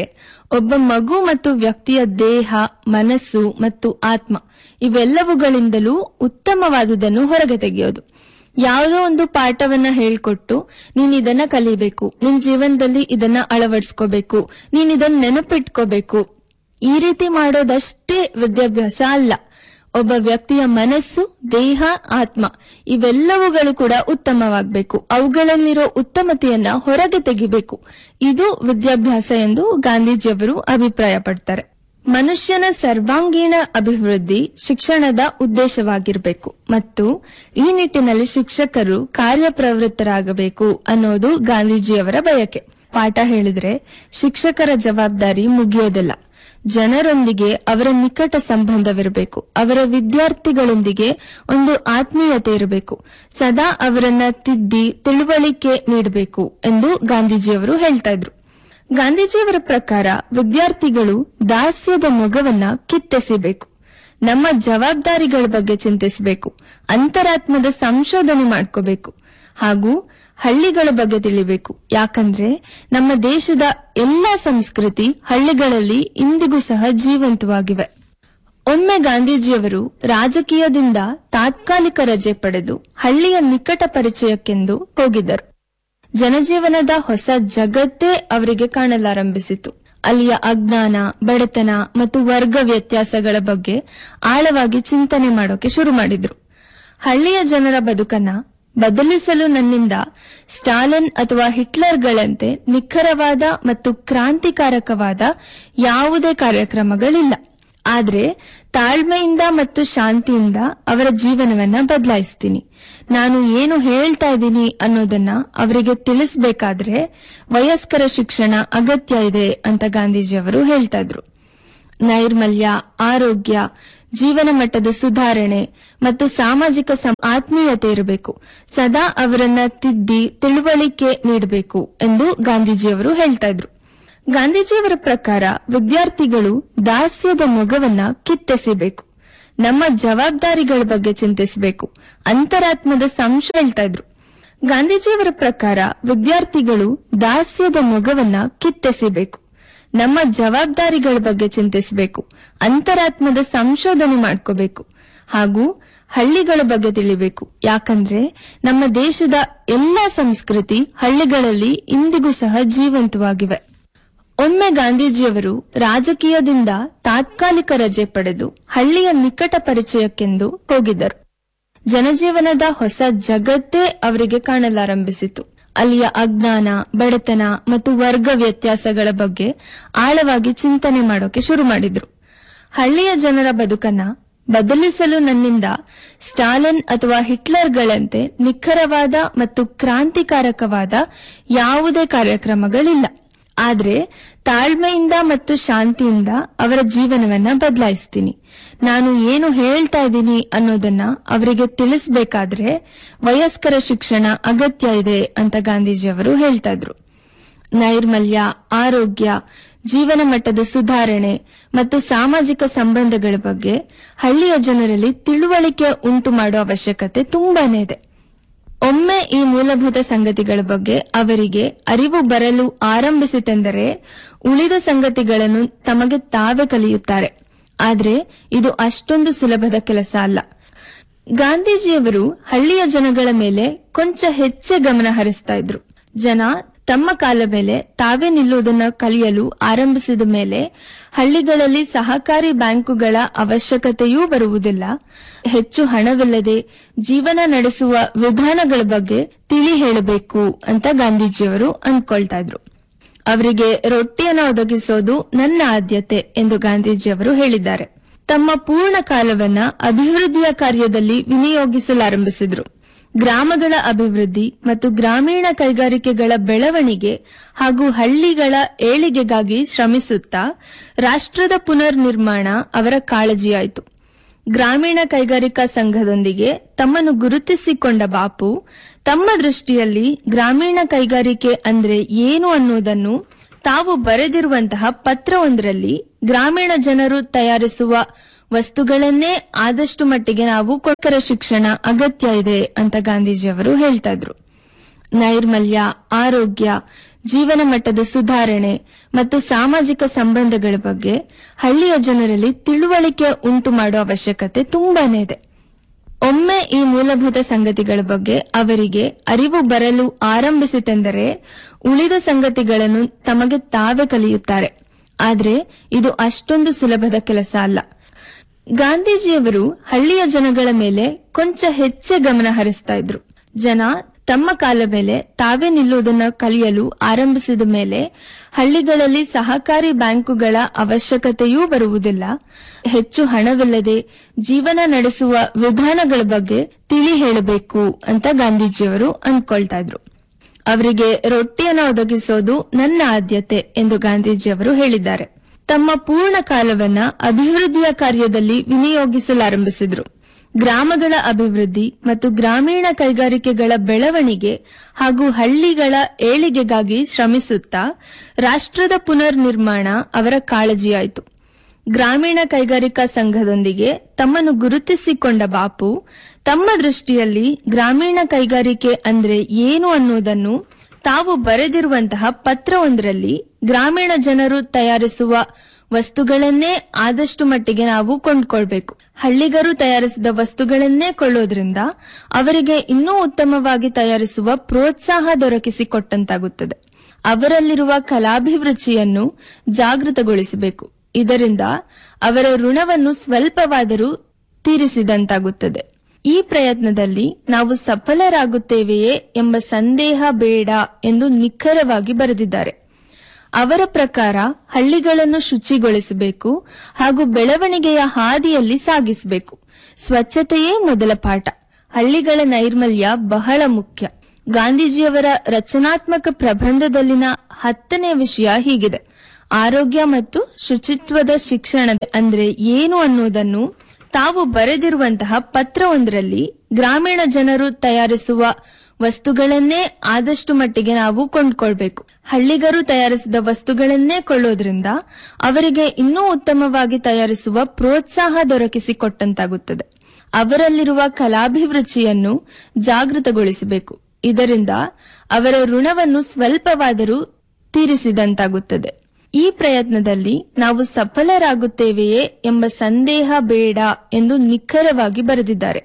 ಒಬ್ಬ ಮಗು ಮತ್ತು ವ್ಯಕ್ತಿಯ ದೇಹ ಮನಸ್ಸು ಮತ್ತು ಆತ್ಮ ಇವೆಲ್ಲವುಗಳಿಂದಲೂ ಉತ್ತಮವಾದುದನ್ನು ಹೊರಗೆ ತೆಗೆಯೋದು ಯಾವುದೋ ಒಂದು ಪಾಠವನ್ನ ಹೇಳ್ಕೊಟ್ಟು ನೀನ್ ಇದನ್ನ ಕಲಿಬೇಕು ನಿನ್ ಜೀವನದಲ್ಲಿ ಇದನ್ನ ಅಳವಡಿಸ್ಕೋಬೇಕು ನೀನ್ ಇದನ್ನ ನೆನಪಿಟ್ಕೋಬೇಕು ಈ ರೀತಿ ಮಾಡೋದಷ್ಟೇ ವಿದ್ಯಾಭ್ಯಾಸ ಅಲ್ಲ ಒಬ್ಬ ವ್ಯಕ್ತಿಯ ಮನಸ್ಸು ದೇಹ ಆತ್ಮ ಇವೆಲ್ಲವುಗಳು ಕೂಡ ಉತ್ತಮವಾಗಬೇಕು ಅವುಗಳಲ್ಲಿರೋ ಉತ್ತಮತೆಯನ್ನ ಹೊರಗೆ ತೆಗಿಬೇಕು ಇದು ವಿದ್ಯಾಭ್ಯಾಸ ಎಂದು ಗಾಂಧೀಜಿಯವರು ಅಭಿಪ್ರಾಯ ಪಡ್ತಾರೆ ಮನುಷ್ಯನ ಸರ್ವಾಂಗೀಣ ಅಭಿವೃದ್ಧಿ ಶಿಕ್ಷಣದ ಉದ್ದೇಶವಾಗಿರಬೇಕು ಮತ್ತು ಈ ನಿಟ್ಟಿನಲ್ಲಿ ಶಿಕ್ಷಕರು ಕಾರ್ಯಪ್ರವೃತ್ತರಾಗಬೇಕು ಅನ್ನೋದು ಗಾಂಧೀಜಿಯವರ ಬಯಕೆ ಪಾಠ ಹೇಳಿದ್ರೆ ಶಿಕ್ಷಕರ ಜವಾಬ್ದಾರಿ ಮುಗಿಯೋದಿಲ್ಲ ಜನರೊಂದಿಗೆ ಅವರ ನಿಕಟ ಸಂಬಂಧವಿರಬೇಕು ಅವರ ವಿದ್ಯಾರ್ಥಿಗಳೊಂದಿಗೆ ಒಂದು ಆತ್ಮೀಯತೆ ಇರಬೇಕು ಸದಾ ಅವರನ್ನ ತಿದ್ದಿ ತಿಳುವಳಿಕೆ ನೀಡಬೇಕು ಎಂದು ಗಾಂಧೀಜಿಯವರು ಹೇಳ್ತಾ ಇದ್ರು ಗಾಂಧೀಜಿಯವರ ಪ್ರಕಾರ ವಿದ್ಯಾರ್ಥಿಗಳು ದಾಸ್ಯದ ಮೊಗವನ್ನ ಕಿತ್ತೆಸಿಬೇಕು ನಮ್ಮ ಜವಾಬ್ದಾರಿಗಳ ಬಗ್ಗೆ ಚಿಂತಿಸಬೇಕು ಅಂತರಾತ್ಮದ ಸಂಶೋಧನೆ ಮಾಡ್ಕೋಬೇಕು ಹಾಗೂ ಹಳ್ಳಿಗಳ ಬಗ್ಗೆ ತಿಳಿಬೇಕು ಯಾಕಂದ್ರೆ ನಮ್ಮ ದೇಶದ ಎಲ್ಲಾ ಸಂಸ್ಕೃತಿ ಹಳ್ಳಿಗಳಲ್ಲಿ ಇಂದಿಗೂ ಸಹ ಜೀವಂತವಾಗಿವೆ ಒಮ್ಮೆ ಗಾಂಧೀಜಿಯವರು ರಾಜಕೀಯದಿಂದ ತಾತ್ಕಾಲಿಕ ರಜೆ ಪಡೆದು ಹಳ್ಳಿಯ ನಿಕಟ ಪರಿಚಯಕ್ಕೆಂದು ಹೋಗಿದ್ದರು ಜನಜೀವನದ ಹೊಸ ಜಗತ್ತೇ ಅವರಿಗೆ ಕಾಣಲಾರಂಭಿಸಿತು ಅಲ್ಲಿಯ ಅಜ್ಞಾನ ಬಡತನ ಮತ್ತು ವರ್ಗ ವ್ಯತ್ಯಾಸಗಳ ಬಗ್ಗೆ ಆಳವಾಗಿ ಚಿಂತನೆ ಮಾಡೋಕೆ ಶುರು ಮಾಡಿದ್ರು ಹಳ್ಳಿಯ ಜನರ ಬದುಕನ್ನ ಬದಲಿಸಲು ನನ್ನಿಂದ ಸ್ಟಾಲಿನ್ ಅಥವಾ ಹಿಟ್ಲರ್ಗಳಂತೆ ನಿಖರವಾದ ಮತ್ತು ಕ್ರಾಂತಿಕಾರಕವಾದ ಯಾವುದೇ ಕಾರ್ಯಕ್ರಮಗಳಿಲ್ಲ ಆದ್ರೆ ತಾಳ್ಮೆಯಿಂದ ಮತ್ತು ಶಾಂತಿಯಿಂದ ಅವರ ಜೀವನವನ್ನ ಬದಲಾಯಿಸ್ತೀನಿ ನಾನು ಏನು ಹೇಳ್ತಾ ಇದ್ದೀನಿ ಅನ್ನೋದನ್ನ ಅವರಿಗೆ ತಿಳಿಸ್ಬೇಕಾದ್ರೆ ವಯಸ್ಕರ ಶಿಕ್ಷಣ ಅಗತ್ಯ ಇದೆ ಅಂತ ಗಾಂಧೀಜಿಯವರು ಹೇಳ್ತಾ ಇದ್ರು ನೈರ್ಮಲ್ಯ ಆರೋಗ್ಯ ಜೀವನ ಮಟ್ಟದ ಸುಧಾರಣೆ ಮತ್ತು ಸಾಮಾಜಿಕ ಸಂ- ಆತ್ಮೀಯತೆ ಇರಬೇಕು ಸದಾ ಅವರನ್ನ ತಿದ್ದಿ ತಿಳುವಳಿಕೆ ನೀಡಬೇಕು ಎಂದು ಗಾಂಧೀಜಿಯವರು ಹೇಳ್ತಾ ಇದ್ರು ಗಾಂಧೀಜಿಯವರ ಪ್ರಕಾರ ವಿದ್ಯಾರ್ಥಿಗಳು ದಾಸ್ಯದ ಮೊಗವನ್ನ ಕಿತ್ತೆಸಿಬೇಕು ನಮ್ಮ ಜವಾಬ್ದಾರಿಗಳ ಬಗ್ಗೆ ಚಿಂತಿಸಬೇಕು ಅಂತರಾತ್ಮದ ಸಂಶಯ ಹೇಳ್ತಾ ಇದ್ರು ಗಾಂಧೀಜಿಯವರ ಪ್ರಕಾರ ವಿದ್ಯಾರ್ಥಿಗಳು ದಾಸ್ಯದ ಮೊಗವನ್ನ ಕಿತ್ತೆಸಿಬೇಕು ನಮ್ಮ ಜವಾಬ್ದಾರಿಗಳ ಬಗ್ಗೆ ಚಿಂತಿಸಬೇಕು ಅಂತರಾತ್ಮದ ಸಂಶೋಧನೆ ಮಾಡ್ಕೋಬೇಕು ಹಾಗೂ ಹಳ್ಳಿಗಳ ಬಗ್ಗೆ ತಿಳಿಬೇಕು ಯಾಕಂದ್ರೆ ನಮ್ಮ ದೇಶದ ಎಲ್ಲಾ ಸಂಸ್ಕೃತಿ ಹಳ್ಳಿಗಳಲ್ಲಿ ಇಂದಿಗೂ ಸಹ ಜೀವಂತವಾಗಿವೆ ಒಮ್ಮೆ ಗಾಂಧೀಜಿಯವರು ರಾಜಕೀಯದಿಂದ ತಾತ್ಕಾಲಿಕ ರಜೆ ಪಡೆದು ಹಳ್ಳಿಯ ನಿಕಟ ಪರಿಚಯಕ್ಕೆಂದು ಹೋಗಿದ್ದರು ಜನಜೀವನದ ಹೊಸ ಜಗತ್ತೇ ಅವರಿಗೆ ಕಾಣಲಾರಂಭಿಸಿತು ಅಲ್ಲಿಯ ಅಜ್ಞಾನ ಬಡತನ ಮತ್ತು ವರ್ಗ ವ್ಯತ್ಯಾಸಗಳ ಬಗ್ಗೆ ಆಳವಾಗಿ ಚಿಂತನೆ ಮಾಡೋಕೆ ಶುರು ಮಾಡಿದ್ರು ಹಳ್ಳಿಯ ಜನರ ಬದುಕನ್ನ ಬದಲಿಸಲು ನನ್ನಿಂದ ಸ್ಟಾಲಿನ್ ಅಥವಾ ಹಿಟ್ಲರ್ಗಳಂತೆ ನಿಖರವಾದ ಮತ್ತು ಕ್ರಾಂತಿಕಾರಕವಾದ ಯಾವುದೇ ಕಾರ್ಯಕ್ರಮಗಳಿಲ್ಲ ಆದ್ರೆ ತಾಳ್ಮೆಯಿಂದ ಮತ್ತು ಶಾಂತಿಯಿಂದ ಅವರ ಜೀವನವನ್ನ ಬದಲಾಯಿಸ್ತೀನಿ ನಾನು ಏನು ಹೇಳ್ತಾ ಇದ್ದೀನಿ ಅನ್ನೋದನ್ನ ಅವರಿಗೆ ತಿಳಿಸ್ಬೇಕಾದ್ರೆ ವಯಸ್ಕರ ಶಿಕ್ಷಣ ಅಗತ್ಯ ಇದೆ ಅಂತ ಗಾಂಧೀಜಿಯವರು ಹೇಳ್ತಾ ಇದ್ರು ನೈರ್ಮಲ್ಯ ಆರೋಗ್ಯ ಜೀವನ ಮಟ್ಟದ ಸುಧಾರಣೆ ಮತ್ತು ಸಾಮಾಜಿಕ ಸಂಬಂಧಗಳ ಬಗ್ಗೆ ಹಳ್ಳಿಯ ಜನರಲ್ಲಿ ತಿಳುವಳಿಕೆ ಉಂಟು ಮಾಡುವ ಅವಶ್ಯಕತೆ ತುಂಬಾನೇ ಇದೆ ಒಮ್ಮೆ ಈ ಮೂಲಭೂತ ಸಂಗತಿಗಳ ಬಗ್ಗೆ ಅವರಿಗೆ ಅರಿವು ಬರಲು ಆರಂಭಿಸಿತೆಂದರೆ ಉಳಿದ ಸಂಗತಿಗಳನ್ನು ತಮಗೆ ತಾವೇ ಕಲಿಯುತ್ತಾರೆ ಆದ್ರೆ ಇದು ಅಷ್ಟೊಂದು ಸುಲಭದ ಕೆಲಸ ಅಲ್ಲ ಗಾಂಧೀಜಿಯವರು ಹಳ್ಳಿಯ ಜನಗಳ ಮೇಲೆ ಕೊಂಚ ಹೆಚ್ಚೆ ಗಮನ ಹರಿಸ್ತಾ ಇದ್ರು ಜನ ತಮ್ಮ ಕಾಲ ಮೇಲೆ ತಾವೇ ನಿಲ್ಲುವುದನ್ನ ಕಲಿಯಲು ಆರಂಭಿಸಿದ ಮೇಲೆ ಹಳ್ಳಿಗಳಲ್ಲಿ ಸಹಕಾರಿ ಬ್ಯಾಂಕುಗಳ ಅವಶ್ಯಕತೆಯೂ ಬರುವುದಿಲ್ಲ ಹೆಚ್ಚು ಹಣವಿಲ್ಲದೆ ಜೀವನ ನಡೆಸುವ ವಿಧಾನಗಳ ಬಗ್ಗೆ ತಿಳಿ ಹೇಳಬೇಕು ಅಂತ ಗಾಂಧೀಜಿಯವರು ಅಂದ್ಕೊಳ್ತಾ ಇದ್ರು ಅವರಿಗೆ ರೊಟ್ಟಿಯನ್ನು ಒದಗಿಸೋದು ನನ್ನ ಆದ್ಯತೆ ಎಂದು ಗಾಂಧೀಜಿಯವರು ಹೇಳಿದ್ದಾರೆ ತಮ್ಮ ಪೂರ್ಣ ಕಾಲವನ್ನ ಅಭಿವೃದ್ಧಿಯ ಕಾರ್ಯದಲ್ಲಿ ವಿನಿಯೋಗಿಸಲಾರಂಭಿಸಿದ್ರು ಗ್ರಾಮಗಳ ಅಭಿವೃದ್ಧಿ ಮತ್ತು ಗ್ರಾಮೀಣ ಕೈಗಾರಿಕೆಗಳ ಬೆಳವಣಿಗೆ ಹಾಗೂ ಹಳ್ಳಿಗಳ ಏಳಿಗೆಗಾಗಿ ಶ್ರಮಿಸುತ್ತಾ ರಾಷ್ಟ್ರದ ಪುನರ್ ನಿರ್ಮಾಣ ಅವರ ಕಾಳಜಿಯಾಯಿತು ಗ್ರಾಮೀಣ ಕೈಗಾರಿಕಾ ಸಂಘದೊಂದಿಗೆ ತಮ್ಮನ್ನು ಗುರುತಿಸಿಕೊಂಡ ಬಾಪು ತಮ್ಮ ದೃಷ್ಟಿಯಲ್ಲಿ ಗ್ರಾಮೀಣ ಕೈಗಾರಿಕೆ ಅಂದ್ರೆ ಏನು ಅನ್ನೋದನ್ನು ತಾವು ಬರೆದಿರುವಂತಹ ಪತ್ರವೊಂದರಲ್ಲಿ ಗ್ರಾಮೀಣ ಜನರು ತಯಾರಿಸುವ ವಸ್ತುಗಳನ್ನೇ ಆದಷ್ಟು ಮಟ್ಟಿಗೆ ನಾವು ಕೊಕ್ಕರ ಶಿಕ್ಷಣ ಅಗತ್ಯ ಇದೆ ಅಂತ ಗಾಂಧೀಜಿಯವರು ಹೇಳ್ತಾ ಇದ್ರು ನೈರ್ಮಲ್ಯ ಆರೋಗ್ಯ ಜೀವನ ಮಟ್ಟದ ಸುಧಾರಣೆ ಮತ್ತು ಸಾಮಾಜಿಕ ಸಂಬಂಧಗಳ ಬಗ್ಗೆ ಹಳ್ಳಿಯ ಜನರಲ್ಲಿ ತಿಳುವಳಿಕೆ ಉಂಟು ಮಾಡುವ ಅವಶ್ಯಕತೆ ತುಂಬಾನೇ ಇದೆ ಒಮ್ಮೆ ಈ ಮೂಲಭೂತ ಸಂಗತಿಗಳ ಬಗ್ಗೆ ಅವರಿಗೆ ಅರಿವು ಬರಲು ಆರಂಭಿಸಿತೆಂದರೆ ಉಳಿದ ಸಂಗತಿಗಳನ್ನು ತಮಗೆ ತಾವೇ ಕಲಿಯುತ್ತಾರೆ ಆದ್ರೆ ಇದು ಅಷ್ಟೊಂದು ಸುಲಭದ ಕೆಲಸ ಅಲ್ಲ ಗಾಂಧೀಜಿಯವರು ಹಳ್ಳಿಯ ಜನಗಳ ಮೇಲೆ ಕೊಂಚ ಹೆಚ್ಚೆ ಗಮನ ಹರಿಸ್ತಾ ಇದ್ರು ಜನ ತಮ್ಮ ಕಾಲ ಮೇಲೆ ತಾವೇ ನಿಲ್ಲುವುದನ್ನ ಕಲಿಯಲು ಆರಂಭಿಸಿದ ಮೇಲೆ ಹಳ್ಳಿಗಳಲ್ಲಿ ಸಹಕಾರಿ ಬ್ಯಾಂಕುಗಳ ಅವಶ್ಯಕತೆಯೂ ಬರುವುದಿಲ್ಲ ಹೆಚ್ಚು ಹಣವಿಲ್ಲದೆ ಜೀವನ ನಡೆಸುವ ವಿಧಾನಗಳ ಬಗ್ಗೆ ತಿಳಿ ಹೇಳಬೇಕು ಅಂತ ಗಾಂಧೀಜಿಯವರು ಅಂದ್ಕೊಳ್ತಾ ಇದ್ರು ಅವರಿಗೆ ರೊಟ್ಟಿಯನ್ನು ಒದಗಿಸೋದು ನನ್ನ ಆದ್ಯತೆ ಎಂದು ಗಾಂಧೀಜಿಯವರು ಹೇಳಿದ್ದಾರೆ ತಮ್ಮ ಪೂರ್ಣ ಕಾಲವನ್ನ ಅಭಿವೃದ್ಧಿಯ ಕಾರ್ಯದಲ್ಲಿ ವಿನಿಯೋಗಿಸಲಾರಂಭಿಸಿದ್ರು ಗ್ರಾಮಗಳ ಅಭಿವೃದ್ಧಿ ಮತ್ತು ಗ್ರಾಮೀಣ ಕೈಗಾರಿಕೆಗಳ ಬೆಳವಣಿಗೆ ಹಾಗೂ ಹಳ್ಳಿಗಳ ಏಳಿಗೆಗಾಗಿ ಶ್ರಮಿಸುತ್ತಾ ರಾಷ್ಟ್ರದ ಪುನರ್ ನಿರ್ಮಾಣ ಅವರ ಕಾಳಜಿಯಾಯಿತು ಗ್ರಾಮೀಣ ಕೈಗಾರಿಕಾ ಸಂಘದೊಂದಿಗೆ ತಮ್ಮನ್ನು ಗುರುತಿಸಿಕೊಂಡ ಬಾಪು ತಮ್ಮ ದೃಷ್ಟಿಯಲ್ಲಿ ಗ್ರಾಮೀಣ ಕೈಗಾರಿಕೆ ಅಂದ್ರೆ ಏನು ಅನ್ನುವುದನ್ನು ತಾವು ಬರೆದಿರುವಂತಹ ಪತ್ರವೊಂದರಲ್ಲಿ ಗ್ರಾಮೀಣ ಜನರು ತಯಾರಿಸುವ ವಸ್ತುಗಳನ್ನೇ ಆದಷ್ಟು ಮಟ್ಟಿಗೆ ನಾವು ಕೊಂಡ್ಕೊಳ್ಬೇಕು ಹಳ್ಳಿಗರು ತಯಾರಿಸಿದ ವಸ್ತುಗಳನ್ನೇ ಕೊಳ್ಳೋದ್ರಿಂದ ಅವರಿಗೆ ಇನ್ನೂ ಉತ್ತಮವಾಗಿ ತಯಾರಿಸುವ ಪ್ರೋತ್ಸಾಹ ದೊರಕಿಸಿಕೊಟ್ಟಂತಾಗುತ್ತದೆ ಅವರಲ್ಲಿರುವ ಕಲಾಭಿರುಚಿಯನ್ನು ಜಾಗೃತಗೊಳಿಸಬೇಕು ಇದರಿಂದ ಅವರ ಋಣವನ್ನು ಸ್ವಲ್ಪವಾದರೂ ತೀರಿಸಿದಂತಾಗುತ್ತದೆ ಈ ಪ್ರಯತ್ನದಲ್ಲಿ ನಾವು ಸಫಲರಾಗುತ್ತೇವೆಯೇ ಎಂಬ ಸಂದೇಹ ಬೇಡ ಎಂದು ನಿಖರವಾಗಿ ಬರೆದಿದ್ದಾರೆ ಅವರ ಪ್ರಕಾರ ಹಳ್ಳಿಗಳನ್ನು ಶುಚಿಗೊಳಿಸಬೇಕು ಹಾಗೂ ಬೆಳವಣಿಗೆಯ ಹಾದಿಯಲ್ಲಿ ಸಾಗಿಸಬೇಕು ಸ್ವಚ್ಛತೆಯೇ ಮೊದಲ ಪಾಠ ಹಳ್ಳಿಗಳ ನೈರ್ಮಲ್ಯ ಬಹಳ ಮುಖ್ಯ ಗಾಂಧೀಜಿಯವರ ರಚನಾತ್ಮಕ ಪ್ರಬಂಧದಲ್ಲಿನ ಹತ್ತನೇ ವಿಷಯ ಹೀಗಿದೆ ಆರೋಗ್ಯ ಮತ್ತು ಶುಚಿತ್ವದ ಶಿಕ್ಷಣ ಅಂದ್ರೆ ಏನು ಅನ್ನುವುದನ್ನು ತಾವು ಬರೆದಿರುವಂತಹ ಪತ್ರವೊಂದರಲ್ಲಿ ಗ್ರಾಮೀಣ ಜನರು ತಯಾರಿಸುವ ವಸ್ತುಗಳನ್ನೇ ಆದಷ್ಟು ಮಟ್ಟಿಗೆ ನಾವು ಕೊಂಡ್ಕೊಳ್ಬೇಕು ಹಳ್ಳಿಗರು ತಯಾರಿಸಿದ ವಸ್ತುಗಳನ್ನೇ ಕೊಳ್ಳೋದ್ರಿಂದ ಅವರಿಗೆ ಇನ್ನೂ ಉತ್ತಮವಾಗಿ ತಯಾರಿಸುವ ಪ್ರೋತ್ಸಾಹ ದೊರಕಿಸಿಕೊಟ್ಟಂತಾಗುತ್ತದೆ ಅವರಲ್ಲಿರುವ ಕಲಾಭಿರುಚಿಯನ್ನು ಜಾಗೃತಗೊಳಿಸಬೇಕು ಇದರಿಂದ ಅವರ ಋಣವನ್ನು ಸ್ವಲ್ಪವಾದರೂ ತೀರಿಸಿದಂತಾಗುತ್ತದೆ ಈ ಪ್ರಯತ್ನದಲ್ಲಿ ನಾವು ಸಫಲರಾಗುತ್ತೇವೆಯೇ ಎಂಬ ಸಂದೇಹ ಬೇಡ ಎಂದು ನಿಖರವಾಗಿ ಬರೆದಿದ್ದಾರೆ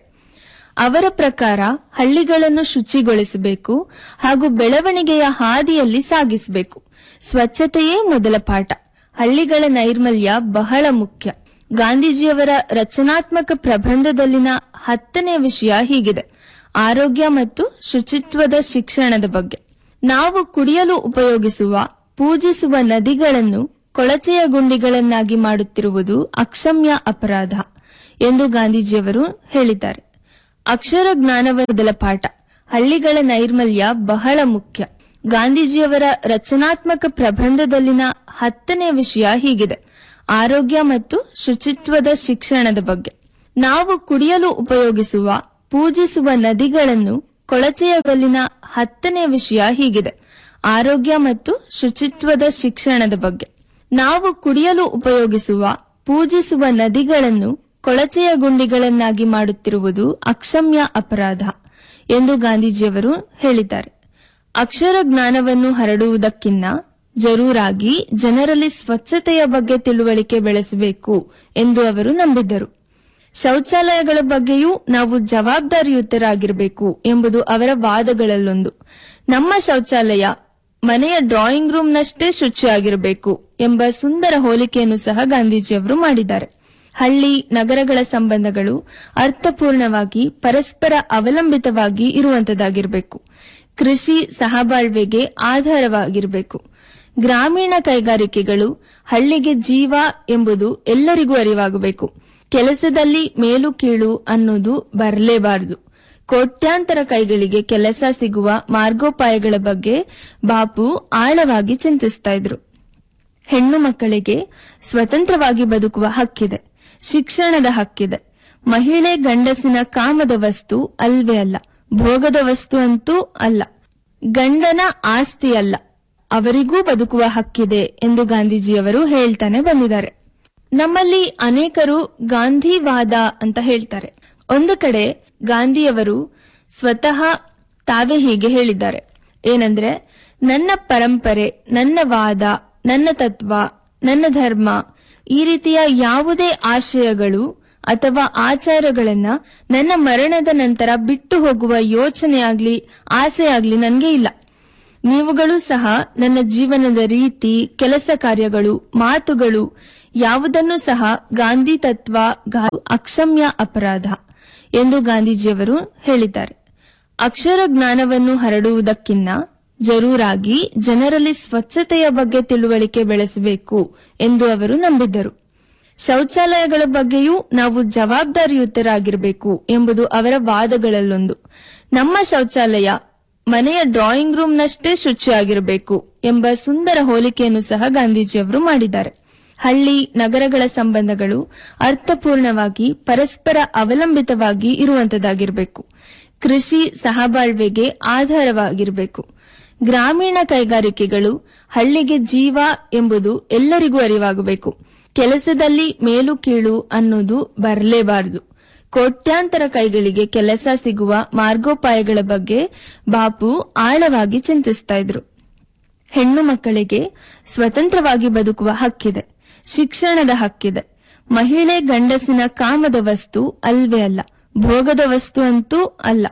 ಅವರ ಪ್ರಕಾರ ಹಳ್ಳಿಗಳನ್ನು ಶುಚಿಗೊಳಿಸಬೇಕು ಹಾಗೂ ಬೆಳವಣಿಗೆಯ ಹಾದಿಯಲ್ಲಿ ಸಾಗಿಸಬೇಕು ಸ್ವಚ್ಛತೆಯೇ ಮೊದಲ ಪಾಠ ಹಳ್ಳಿಗಳ ನೈರ್ಮಲ್ಯ ಬಹಳ ಮುಖ್ಯ ಗಾಂಧೀಜಿಯವರ ರಚನಾತ್ಮಕ ಪ್ರಬಂಧದಲ್ಲಿನ ಹತ್ತನೇ ವಿಷಯ ಹೀಗಿದೆ ಆರೋಗ್ಯ ಮತ್ತು ಶುಚಿತ್ವದ ಶಿಕ್ಷಣದ ಬಗ್ಗೆ ನಾವು ಕುಡಿಯಲು ಉಪಯೋಗಿಸುವ ಪೂಜಿಸುವ ನದಿಗಳನ್ನು ಕೊಳಚೆಯ ಗುಂಡಿಗಳನ್ನಾಗಿ ಮಾಡುತ್ತಿರುವುದು ಅಕ್ಷಮ್ಯ ಅಪರಾಧ ಎಂದು ಗಾಂಧೀಜಿಯವರು ಹೇಳಿದ್ದಾರೆ ಅಕ್ಷರ ಜ್ಞಾನವ ಮೊದಲ ಪಾಠ ಹಳ್ಳಿಗಳ ನೈರ್ಮಲ್ಯ ಬಹಳ ಮುಖ್ಯ ಗಾಂಧೀಜಿಯವರ ರಚನಾತ್ಮಕ ಪ್ರಬಂಧದಲ್ಲಿನ ಹತ್ತನೇ ವಿಷಯ ಹೀಗಿದೆ ಆರೋಗ್ಯ ಮತ್ತು ಶುಚಿತ್ವದ ಶಿಕ್ಷಣದ ಬಗ್ಗೆ ನಾವು ಕುಡಿಯಲು ಉಪಯೋಗಿಸುವ ಪೂಜಿಸುವ ನದಿಗಳನ್ನು ಕೊಳಚೆಯ ಗಲ್ಲಿನ ಹತ್ತನೇ ವಿಷಯ ಹೀಗಿದೆ ಆರೋಗ್ಯ ಮತ್ತು ಶುಚಿತ್ವದ ಶಿಕ್ಷಣದ ಬಗ್ಗೆ ನಾವು ಕುಡಿಯಲು ಉಪಯೋಗಿಸುವ ಪೂಜಿಸುವ ನದಿಗಳನ್ನು ಕೊಳಚೆಯ ಗುಂಡಿಗಳನ್ನಾಗಿ ಮಾಡುತ್ತಿರುವುದು ಅಕ್ಷಮ್ಯ ಅಪರಾಧ ಎಂದು ಗಾಂಧೀಜಿಯವರು ಹೇಳಿದ್ದಾರೆ ಅಕ್ಷರ ಜ್ಞಾನವನ್ನು ಹರಡುವುದಕ್ಕಿನ್ನ ಜರೂರಾಗಿ ಜನರಲ್ಲಿ ಸ್ವಚ್ಛತೆಯ ಬಗ್ಗೆ ತಿಳುವಳಿಕೆ ಬೆಳೆಸಬೇಕು ಎಂದು ಅವರು ನಂಬಿದ್ದರು ಶೌಚಾಲಯಗಳ ಬಗ್ಗೆಯೂ ನಾವು ಜವಾಬ್ದಾರಿಯುತರಾಗಿರಬೇಕು ಎಂಬುದು ಅವರ ವಾದಗಳಲ್ಲೊಂದು ನಮ್ಮ ಶೌಚಾಲಯ ಮನೆಯ ಡ್ರಾಯಿಂಗ್ ರೂಮ್ನಷ್ಟೇ ಶುಚಿಯಾಗಿರಬೇಕು ಎಂಬ ಸುಂದರ ಹೋಲಿಕೆಯನ್ನು ಸಹ ಗಾಂಧೀಜಿಯವರು ಮಾಡಿದ್ದಾರೆ ಹಳ್ಳಿ ನಗರಗಳ ಸಂಬಂಧಗಳು ಅರ್ಥಪೂರ್ಣವಾಗಿ ಪರಸ್ಪರ ಅವಲಂಬಿತವಾಗಿ ಇರುವಂತದ್ದಾಗಿರಬೇಕು ಕೃಷಿ ಸಹಬಾಳ್ವೆಗೆ ಆಧಾರವಾಗಿರಬೇಕು ಗ್ರಾಮೀಣ ಕೈಗಾರಿಕೆಗಳು ಹಳ್ಳಿಗೆ ಜೀವ ಎಂಬುದು ಎಲ್ಲರಿಗೂ ಅರಿವಾಗಬೇಕು ಕೆಲಸದಲ್ಲಿ ಮೇಲು ಕೀಳು ಅನ್ನೋದು ಬರಲೇಬಾರದು ಕೋಟ್ಯಾಂತರ ಕೈಗಳಿಗೆ ಕೆಲಸ ಸಿಗುವ ಮಾರ್ಗೋಪಾಯಗಳ ಬಗ್ಗೆ ಬಾಪು ಆಳವಾಗಿ ಚಿಂತಿಸ್ತಾ ಇದ್ರು ಹೆಣ್ಣು ಮಕ್ಕಳಿಗೆ ಸ್ವತಂತ್ರವಾಗಿ ಬದುಕುವ ಹಕ್ಕಿದೆ ಶಿಕ್ಷಣದ ಹಕ್ಕಿದೆ ಮಹಿಳೆ ಗಂಡಸಿನ ಕಾಮದ ವಸ್ತು ಅಲ್ವೇ ಅಲ್ಲ ಭೋಗದ ವಸ್ತು ಅಂತೂ ಅಲ್ಲ ಗಂಡನ ಆಸ್ತಿ ಅಲ್ಲ ಅವರಿಗೂ ಬದುಕುವ ಹಕ್ಕಿದೆ ಎಂದು ಗಾಂಧೀಜಿಯವರು ಹೇಳ್ತಾನೆ ಬಂದಿದ್ದಾರೆ ನಮ್ಮಲ್ಲಿ ಅನೇಕರು ಗಾಂಧಿವಾದ ಅಂತ ಹೇಳ್ತಾರೆ ಒಂದು ಕಡೆ ಗಾಂಧಿಯವರು ಸ್ವತಃ ತಾವೇ ಹೀಗೆ ಹೇಳಿದ್ದಾರೆ ಏನಂದ್ರೆ ನನ್ನ ಪರಂಪರೆ ನನ್ನ ವಾದ ನನ್ನ ತತ್ವ ನನ್ನ ಧರ್ಮ ಈ ರೀತಿಯ ಯಾವುದೇ ಆಶಯಗಳು ಅಥವಾ ಆಚಾರಗಳನ್ನ ನನ್ನ ಮರಣದ ನಂತರ ಬಿಟ್ಟು ಹೋಗುವ ಯೋಚನೆ ಆಗ್ಲಿ ಆಸೆ ಆಗ್ಲಿ ನನ್ಗೆ ಇಲ್ಲ ನೀವುಗಳು ಸಹ ನನ್ನ ಜೀವನದ ರೀತಿ ಕೆಲಸ ಕಾರ್ಯಗಳು ಮಾತುಗಳು ಯಾವುದನ್ನು ಸಹ ಗಾಂಧಿ ತತ್ವ ಗಾ- ಅಕ್ಷಮ್ಯ ಅಪರಾಧ ಎಂದು ಗಾಂಧೀಜಿಯವರು ಹೇಳಿದ್ದಾರೆ ಅಕ್ಷರ ಜ್ಞಾನವನ್ನು ಹರಡುವುದಕ್ಕಿನ್ನ ಜರೂರಾಗಿ ಜನರಲ್ಲಿ ಸ್ವಚ್ಛತೆಯ ಬಗ್ಗೆ ತಿಳುವಳಿಕೆ ಬೆಳೆಸಬೇಕು ಎಂದು ಅವರು ನಂಬಿದ್ದರು ಶೌಚಾಲಯಗಳ ಬಗ್ಗೆಯೂ ನಾವು ಜವಾಬ್ದಾರಿಯುತರಾಗಿರಬೇಕು ಎಂಬುದು ಅವರ ವಾದಗಳಲ್ಲೊಂದು ನಮ್ಮ ಶೌಚಾಲಯ ಮನೆಯ ಡ್ರಾಯಿಂಗ್ ರೂಮ್ನಷ್ಟೇ ಶುಚಿಯಾಗಿರಬೇಕು ಎಂಬ ಸುಂದರ ಹೋಲಿಕೆಯನ್ನು ಸಹ ಗಾಂಧೀಜಿಯವರು ಮಾಡಿದ್ದಾರೆ ಹಳ್ಳಿ ನಗರಗಳ ಸಂಬಂಧಗಳು ಅರ್ಥಪೂರ್ಣವಾಗಿ ಪರಸ್ಪರ ಅವಲಂಬಿತವಾಗಿ ಇರುವಂತದ್ದಾಗಿರಬೇಕು ಕೃಷಿ ಸಹಬಾಳ್ವೆಗೆ ಆಧಾರವಾಗಿರಬೇಕು ಗ್ರಾಮೀಣ ಕೈಗಾರಿಕೆಗಳು ಹಳ್ಳಿಗೆ ಜೀವ ಎಂಬುದು ಎಲ್ಲರಿಗೂ ಅರಿವಾಗಬೇಕು ಕೆಲಸದಲ್ಲಿ ಮೇಲು ಕೀಳು ಅನ್ನೋದು ಬರಲೇಬಾರದು ಕೋಟ್ಯಾಂತರ ಕೈಗಳಿಗೆ ಕೆಲಸ ಸಿಗುವ ಮಾರ್ಗೋಪಾಯಗಳ ಬಗ್ಗೆ ಬಾಪು ಆಳವಾಗಿ ಚಿಂತಿಸ್ತಾ ಇದ್ರು ಹೆಣ್ಣು ಮಕ್ಕಳಿಗೆ ಸ್ವತಂತ್ರವಾಗಿ ಬದುಕುವ ಹಕ್ಕಿದೆ ಶಿಕ್ಷಣದ ಹಕ್ಕಿದೆ ಮಹಿಳೆ ಗಂಡಸಿನ ಕಾಮದ ವಸ್ತು ಅಲ್ವೇ ಅಲ್ಲ ಭೋಗದ ವಸ್ತು ಅಂತೂ ಅಲ್ಲ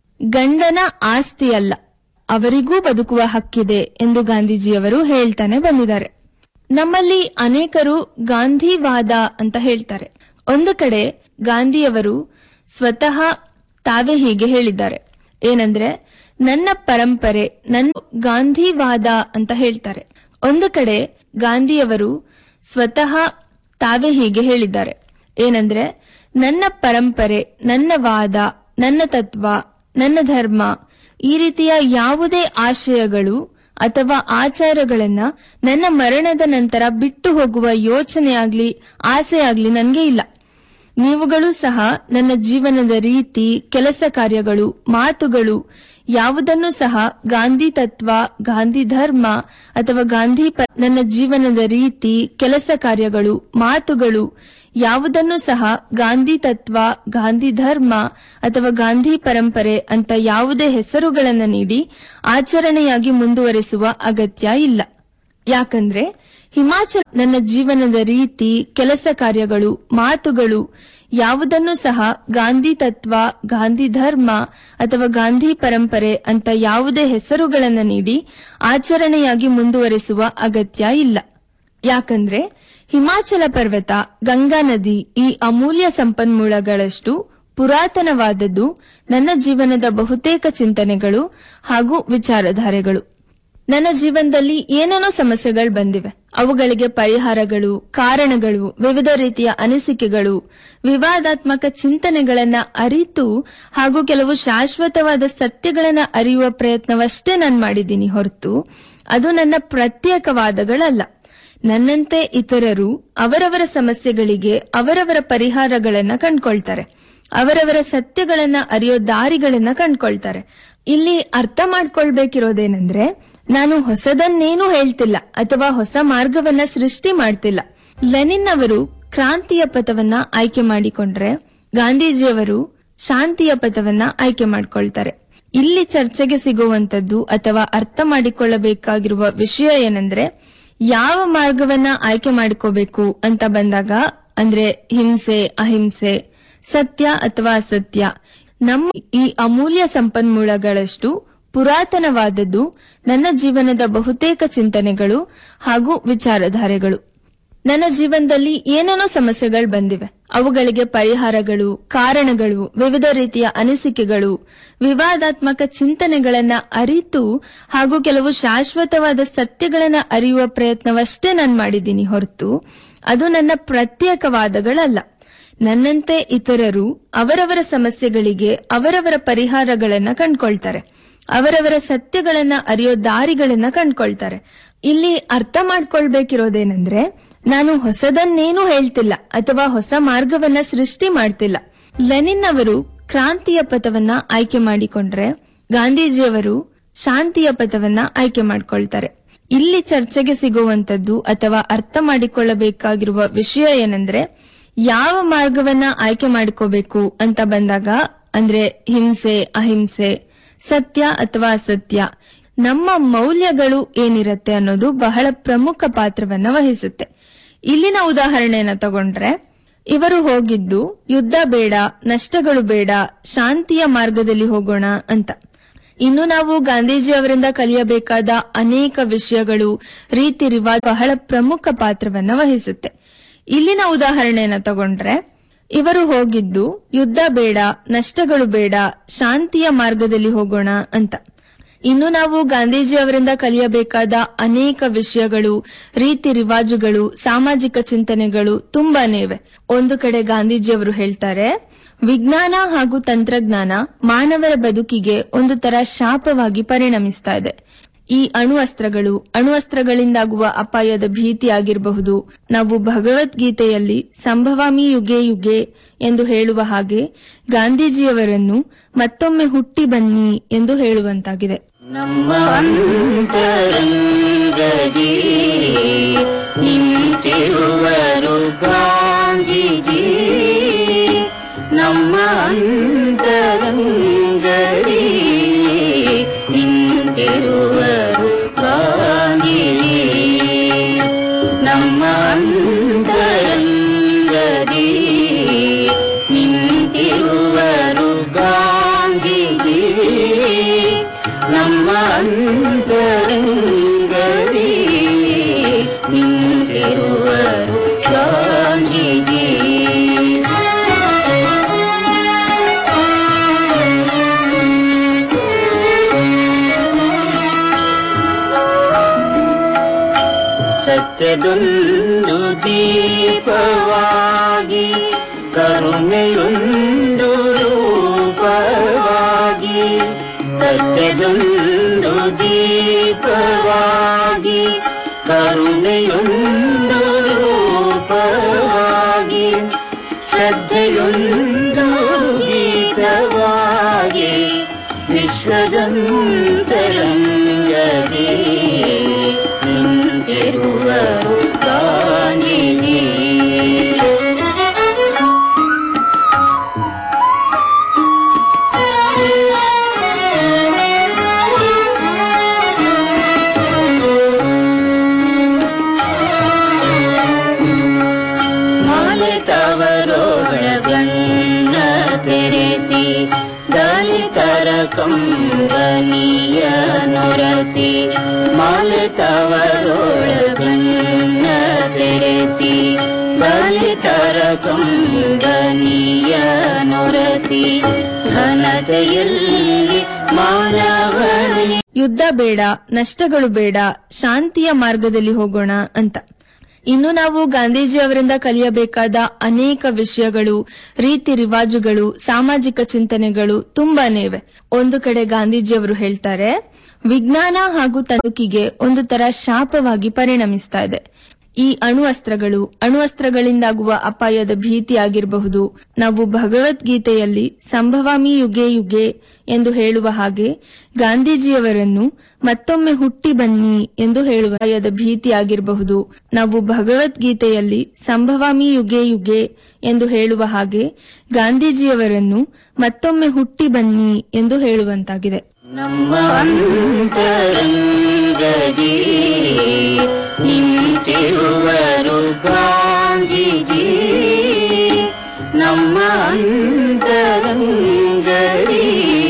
ಗಂಡನ ಆಸ್ತಿ ಅಲ್ಲ ಅವರಿಗೂ ಬದುಕುವ ಹಕ್ಕಿದೆ ಎಂದು ಗಾಂಧೀಜಿಯವರು ಹೇಳ್ತಾನೆ ಬಂದಿದ್ದಾರೆ ನಮ್ಮಲ್ಲಿ ಅನೇಕರು ಗಾಂಧಿವಾದ ಅಂತ ಹೇಳ್ತಾರೆ ಒಂದು ಕಡೆ ಗಾಂಧಿಯವರು ಸ್ವತಃ ತಾವೇ ಹೀಗೆ ಹೇಳಿದ್ದಾರೆ ಏನಂದ್ರೆ ನನ್ನ ಪರಂಪರೆ ನನ್ನ ಗಾಂಧಿವಾದ ಅಂತ ಹೇಳ್ತಾರೆ ಒಂದು ಕಡೆ ಗಾಂಧಿಯವರು ಸ್ವತಃ ತಾವೇ ಹೀಗೆ ಹೇಳಿದ್ದಾರೆ ಏನಂದ್ರೆ ನನ್ನ ಪರಂಪರೆ ನನ್ನ ವಾದ ನನ್ನ ತತ್ವ ನನ್ನ ಧರ್ಮ ಈ ರೀತಿಯ ಯಾವುದೇ ಆಶಯಗಳು ಅಥವಾ ಆಚಾರಗಳನ್ನ ನನ್ನ ಮರಣದ ನಂತರ ಬಿಟ್ಟು ಹೋಗುವ ಯೋಚನೆ ಆಗ್ಲಿ ಆಸೆ ಆಗ್ಲಿ ನನ್ಗೆ ಇಲ್ಲ ನೀವುಗಳು ಸಹ ನನ್ನ ಜೀವನದ ರೀತಿ ಕೆಲಸ ಕಾರ್ಯಗಳು ಮಾತುಗಳು ಯಾವುದನ್ನು ಸಹ ಗಾಂಧಿ ತತ್ವ ಗಾಂಧಿ ಧರ್ಮ ಅಥವಾ ಗಾಂಧಿ ಪ- ನನ್ನ ಜೀವನದ ರೀತಿ ಕೆಲಸ ಕಾರ್ಯಗಳು ಮಾತುಗಳು ಯಾವುದನ್ನು ಸಹ ಗಾಂಧಿ ತತ್ವ ಗಾಂಧಿ ಧರ್ಮ ಅಥವಾ ಗಾಂಧಿ ಪರಂಪರೆ ಅಂತ ಯಾವುದೇ ಹೆಸರುಗಳನ್ನ ನೀಡಿ ಆಚರಣೆಯಾಗಿ ಮುಂದುವರೆಸುವ ಅಗತ್ಯ ಇಲ್ಲ ಯಾಕಂದ್ರೆ ಹಿಮಾಚಲ ನನ್ನ ಜೀವನದ ರೀತಿ ಕೆಲಸ ಕಾರ್ಯಗಳು ಮಾತುಗಳು ಯಾವುದನ್ನು ಸಹ ಗಾಂಧಿ ತತ್ವ ಗಾಂಧಿ ಧರ್ಮ ಅಥವಾ ಗಾಂಧಿ ಪರಂಪರೆ ಅಂತ ಯಾವುದೇ ಹೆಸರುಗಳನ್ನ ನೀಡಿ ಆಚರಣೆಯಾಗಿ ಮುಂದುವರೆಸುವ ಅಗತ್ಯ ಇಲ್ಲ ಯಾಕಂದ್ರೆ ಹಿಮಾಚಲ ಪರ್ವತ ಗಂಗಾ ನದಿ ಈ ಅಮೂಲ್ಯ ಸಂಪನ್ಮೂಲಗಳಷ್ಟು ಪುರಾತನವಾದದ್ದು ನನ್ನ ಜೀವನದ ಬಹುತೇಕ ಚಿಂತನೆಗಳು ಹಾಗೂ ವಿಚಾರಧಾರೆಗಳು ನನ್ನ ಜೀವನದಲ್ಲಿ ಏನೇನೋ ಸಮಸ್ಯೆಗಳು ಬಂದಿವೆ ಅವುಗಳಿಗೆ ಪರಿಹಾರಗಳು ಕಾರಣಗಳು ವಿವಿಧ ರೀತಿಯ ಅನಿಸಿಕೆಗಳು ವಿವಾದಾತ್ಮಕ ಚಿಂತನೆಗಳನ್ನ ಅರಿತು ಹಾಗೂ ಕೆಲವು ಶಾಶ್ವತವಾದ ಸತ್ಯಗಳನ್ನ ಅರಿಯುವ ಪ್ರಯತ್ನವಷ್ಟೇ ನಾನು ಮಾಡಿದ್ದೀನಿ ಹೊರತು ಅದು ನನ್ನ ಪ್ರತ್ಯೇಕವಾದಗಳಲ್ಲ ನನ್ನಂತೆ ಇತರರು ಅವರವರ ಸಮಸ್ಯೆಗಳಿಗೆ ಅವರವರ ಪರಿಹಾರಗಳನ್ನ ಕಂಡ್ಕೊಳ್ತಾರೆ ಅವರವರ ಸತ್ಯಗಳನ್ನ ಅರಿಯೋ ದಾರಿಗಳನ್ನ ಕಂಡ್ಕೊಳ್ತಾರೆ ಇಲ್ಲಿ ಅರ್ಥ ಮಾಡ್ಕೊಳ್ಬೇಕಿರೋದೇನೆಂದ್ರೆ ನಾನು ಹೊಸದನ್ನೇನೂ ಹೇಳ್ತಿಲ್ಲ ಅಥವಾ ಹೊಸ ಮಾರ್ಗವನ್ನ ಸೃಷ್ಟಿ ಮಾಡ್ತಿಲ್ಲ ಲೆನಿನ್ ಅವರು ಕ್ರಾಂತಿಯ ಪಥವನ್ನ ಆಯ್ಕೆ ಮಾಡಿಕೊಂಡ್ರೆ ಗಾಂಧೀಜಿಯವರು ಶಾಂತಿಯ ಪಥವನ್ನ ಆಯ್ಕೆ ಮಾಡ್ಕೊಳ್ತಾರೆ ಇಲ್ಲಿ ಚರ್ಚೆಗೆ ಸಿಗುವಂತದ್ದು ಅಥವಾ ಅರ್ಥ ಮಾಡಿಕೊಳ್ಳಬೇಕಾಗಿರುವ ವಿಷಯ ಏನಂದ್ರೆ ಯಾವ ಮಾರ್ಗವನ್ನ ಆಯ್ಕೆ ಮಾಡ್ಕೋಬೇಕು ಅಂತ ಬಂದಾಗ ಅಂದ್ರೆ ಹಿಂಸೆ ಅಹಿಂಸೆ ಸತ್ಯ ಅಥವಾ ಅಸತ್ಯ ನಮ್ಮ ಈ ಅಮೂಲ್ಯ ಸಂಪನ್ಮೂಲಗಳಷ್ಟು ಪುರಾತನವಾದದ್ದು ನನ್ನ ಜೀವನದ ಬಹುತೇಕ ಚಿಂತನೆಗಳು ಹಾಗೂ ವಿಚಾರಧಾರೆಗಳು ನನ್ನ ಜೀವನದಲ್ಲಿ ಏನೇನೋ ಸಮಸ್ಯೆಗಳು ಬಂದಿವೆ ಅವುಗಳಿಗೆ ಪರಿಹಾರಗಳು ಕಾರಣಗಳು ವಿವಿಧ ರೀತಿಯ ಅನಿಸಿಕೆಗಳು ವಿವಾದಾತ್ಮಕ ಚಿಂತನೆಗಳನ್ನ ಅರಿತು ಹಾಗೂ ಕೆಲವು ಶಾಶ್ವತವಾದ ಸತ್ಯಗಳನ್ನ ಅರಿಯುವ ಪ್ರಯತ್ನವಷ್ಟೇ ನಾನು ಮಾಡಿದ್ದೀನಿ ಹೊರತು ಅದು ನನ್ನ ಪ್ರತ್ಯೇಕವಾದಗಳಲ್ಲ ನನ್ನಂತೆ ಇತರರು ಅವರವರ ಸಮಸ್ಯೆಗಳಿಗೆ ಅವರವರ ಪರಿಹಾರಗಳನ್ನ ಕಂಡ್ಕೊಳ್ತಾರೆ ಅವರವರ ಸತ್ಯಗಳನ್ನ ಅರಿಯೋ ದಾರಿಗಳನ್ನ ಕಂಡ್ಕೊಳ್ತಾರೆ ಇಲ್ಲಿ ಅರ್ಥ ಮಾಡ್ಕೊಳ್ಬೇಕಿರೋದೇನೆಂದ್ರೆ ನಾನು ಹೊಸದನ್ನೇನೂ ಹೇಳ್ತಿಲ್ಲ ಅಥವಾ ಹೊಸ ಮಾರ್ಗವನ್ನ ಸೃಷ್ಟಿ ಮಾಡ್ತಿಲ್ಲ ಲೆನಿನ್ ಅವರು ಕ್ರಾಂತಿಯ ಪಥವನ್ನ ಆಯ್ಕೆ ಮಾಡಿಕೊಂಡ್ರೆ ಗಾಂಧೀಜಿಯವರು ಶಾಂತಿಯ ಪಥವನ್ನ ಆಯ್ಕೆ ಮಾಡ್ಕೊಳ್ತಾರೆ ಇಲ್ಲಿ ಚರ್ಚೆಗೆ ಸಿಗುವಂತದ್ದು ಅಥವಾ ಅರ್ಥ ಮಾಡಿಕೊಳ್ಳಬೇಕಾಗಿರುವ ವಿಷಯ ಏನಂದ್ರೆ ಯಾವ ಮಾರ್ಗವನ್ನ ಆಯ್ಕೆ ಮಾಡ್ಕೋಬೇಕು ಅಂತ ಬಂದಾಗ ಅಂದ್ರೆ ಹಿಂಸೆ ಅಹಿಂಸೆ ಸತ್ಯ ಅಥವಾ ಅಸತ್ಯ ನಮ್ಮ ಮೌಲ್ಯಗಳು ಏನಿರತ್ತೆ ಅನ್ನೋದು ಬಹಳ ಪ್ರಮುಖ ಪಾತ್ರವನ್ನ ವಹಿಸುತ್ತೆ ಇಲ್ಲಿನ ಉದಾಹರಣೆಯನ್ನ ತಗೊಂಡ್ರೆ ಇವರು ಹೋಗಿದ್ದು ಯುದ್ಧ ಬೇಡ ನಷ್ಟಗಳು ಬೇಡ ಶಾಂತಿಯ ಮಾರ್ಗದಲ್ಲಿ ಹೋಗೋಣ ಅಂತ ಇನ್ನು ನಾವು ಗಾಂಧೀಜಿ ಅವರಿಂದ ಕಲಿಯಬೇಕಾದ ಅನೇಕ ವಿಷಯಗಳು ರೀತಿ ರಿವಾಜ್ ಬಹಳ ಪ್ರಮುಖ ಪಾತ್ರವನ್ನ ವಹಿಸುತ್ತೆ ಇಲ್ಲಿನ ಉದಾಹರಣೆಯನ್ನ ತಗೊಂಡ್ರೆ ಇವರು ಹೋಗಿದ್ದು ಯುದ್ಧ ಬೇಡ ನಷ್ಟಗಳು ಬೇಡ ಶಾಂತಿಯ ಮಾರ್ಗದಲ್ಲಿ ಹೋಗೋಣ ಅಂತ ಇನ್ನು ನಾವು ಗಾಂಧೀಜಿ ಅವರಿಂದ ಕಲಿಯಬೇಕಾದ ಅನೇಕ ವಿಷಯಗಳು ರೀತಿ ರಿವಾಜುಗಳು ಸಾಮಾಜಿಕ ಚಿಂತನೆಗಳು ತುಂಬಾನೇ ಇವೆ ಒಂದು ಕಡೆ ಗಾಂಧೀಜಿ ಅವರು ಹೇಳ್ತಾರೆ ವಿಜ್ಞಾನ ಹಾಗೂ ತಂತ್ರಜ್ಞಾನ ಮಾನವರ ಬದುಕಿಗೆ ಒಂದು ತರ ಶಾಪವಾಗಿ ಪರಿಣಮಿಸ್ತಾ ಇದೆ ಈ ಅಣುವಸ್ತ್ರಗಳು ಅಣುವಸ್ತ್ರಗಳಿಂದಾಗುವ ಅಪಾಯದ ಭೀತಿ ಆಗಿರಬಹುದು ನಾವು ಭಗವದ್ಗೀತೆಯಲ್ಲಿ ಸಂಭವಾಮಿ ಯುಗೆ ಯುಗೆ ಎಂದು ಹೇಳುವ ಹಾಗೆ ಗಾಂಧೀಜಿಯವರನ್ನು ಮತ್ತೊಮ್ಮೆ ಹುಟ್ಟಿ ಬನ್ನಿ ಎಂದು ಹೇಳುವಂತಾಗಿದೆ ನಮ್ಮ ಅಂತರಂಗದಿ ನಿಂತಿರುವರು ಗಾಂಧೀಜಿ ನಮ್ಮ ಅಂತರಂಗದಿ ನಿಂತಿರುವರು ಗಾಂಧೀಜಿ ನಮ್ಮ ಅಂತರಂಗದಿ ನಿಂತಿರುವರು ಗಾಂಧೀಜಿ ನಮ್ಮ ಅಂತರಂಗದಿ ನಿಂತಿರುವರು ಗಾಂಧೀಜಿ ಸತ್ಯದೊಂದು ದೀಪವಾಗಿ ಕರುಣೆಯೊಂದು ರೂಪವಾಗಿ ಸತ್ಯದೊಂದು ದೀಪವಾಗಿ ಕರುಣೆಯೊಂದು ರೂಪವಾಗಿ ಶ್ರದ್ಧೆಯೊಂದು ಗೀತವಾಗಿ ವಿಶ್ವದಂತರಂಗದಿ ನಿಂತಿರುವರು ಗಾಂಧೀಜಿ ಮಾಲಿತವರೊಳಗಣ್ಣ ತೆರೆಸಿ ದಲಿತರ ಕಂಬನಿಯ ನೊರಸಿ ಮಾಲಿತವರೊಳಗಣ್ಣ ತೆರೆಸಿ ದಲಿತರ ಕಂಬನಿಯ ನೊರಸಿ ಘನತೆಯಲ್ಲಿ ಮಾನವನೇ ಯುದ್ಧ ಬೇಡ ನಷ್ಟಗಳು ಬೇಡ ಶಾಂತಿಯ ಮಾರ್ಗದಲ್ಲಿ ಹೋಗೋಣ ಅಂತ ಇನ್ನು ನಾವು ಗಾಂಧೀಜಿ ಅವರಿಂದ ಕಲಿಯಬೇಕಾದ ಅನೇಕ ವಿಷಯಗಳು ರೀತಿ ರಿವಾಜುಗಳು ಸಾಮಾಜಿಕ ಚಿಂತನೆಗಳು ತುಂಬಾನೇ ಇವೆ ಒಂದು ಕಡೆ ಗಾಂಧೀಜಿ ಅವರು ಹೇಳ್ತಾರೆ ವಿಜ್ಞಾನ ಹಾಗೂ ತನುಕಿಗೆ ಒಂದು ತರ ಶಾಪವಾಗಿ ಪರಿಣಮಿಸ್ತಾ ಇದೆ ಈ ಅಣುವಸ್ತ್ರಗಳು ಅಣುವಸ್ತ್ರಗಳಿಂದಾಗುವ ಅಪಾಯದ ಭೀತಿ ಆಗಿರಬಹುದು ನಾವು ಭಗವದ್ಗೀತೆಯಲ್ಲಿ ಸಂಭವಾಮಿ ಯುಗೆ ಯುಗೆ ಎಂದು ಹೇಳುವ ಹಾಗೆ ಗಾಂಧೀಜಿಯವರನ್ನು ಮತ್ತೊಮ್ಮೆ ಹುಟ್ಟಿ ಬನ್ನಿ ಎಂದು ಹೇಳುವ ಅಪಾಯದ ಭೀತಿ ಆಗಿರಬಹುದು ನಾವು ಭಗವದ್ಗೀತೆಯಲ್ಲಿ ಸಂಭವಾಮಿ ಯುಗೆ ಯುಗೆ ಎಂದು ಹೇಳುವ ಹಾಗೆ ಗಾಂಧೀಜಿಯವರನ್ನು ಮತ್ತೊಮ್ಮೆ ಹುಟ್ಟಿ ಬನ್ನಿ ಎಂದು ಹೇಳುವಂತಾಗಿದೆ ನಮ್ಮ ಅಂತರಂಗದಿ ನಿಂತಿರುವರು ಗಾಂಧೀಜಿ ನಮ್ಮ ಅಂತರಂಗದಿ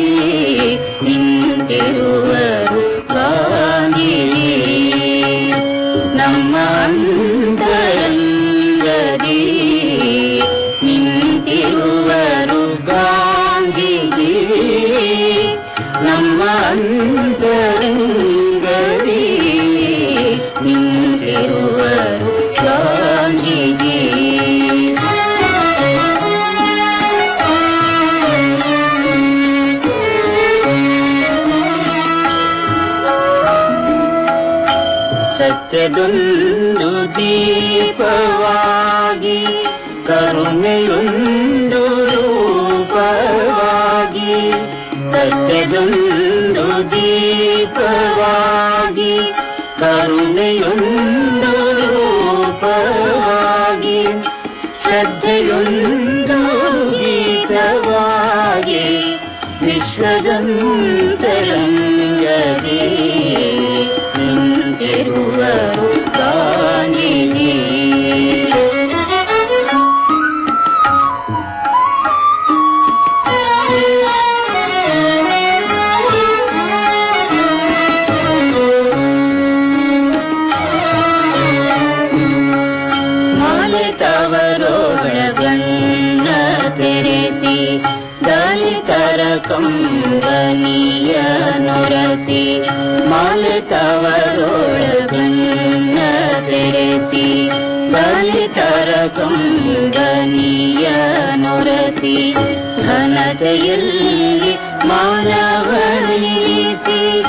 ನಿಂತಿರುವರು ಗಾಂಧೀಜಿ ನಮ್ಮ ಅಂತರಂಗದಿ ನಿಂತಿರುವರು ಗಾಂಧೀಜಿ ನಮ್ಮ ಅಂತರಂಗದಿ ನಿಂತಿರುವರು ಗಾಂಧೀಜಿ ಸತ್ಯದೊಂದು ದೀಪವಾಗಿ ಕರುಣೆಯೊಂದು ರೂಪವಾಗಿ ಸತ್ಯದೊಂದು ದೀಪವಾಗಿ ಕರುಣೆಯೊಂದು ರೂಪವಾಗಿ ಶ್ರದ್ಧೆಯೊಂದು ಗೀತವಾಗಿ ವಿಶ್ವದಂತರಂಗದಿ ಬದಿ ನಿಂತಿರುವರು ಗಾಂಧೀಜಿ ಮಾಲಿತವರೊಳಗಣ್ಣ ತೆರೆಸಿ ದಲಿತರ ಕಂಬನಿಯ ನೊರಸಿ ಮಾಲಿತವರೊಳಗಣ್ಣ ತೆರೆಸಿ ದಲಿತರ ಕಂಬನಿಯ ನೊರಸಿ ಘನತೆಯಲ್ಲಿ ಮಾನವನಿಸಿ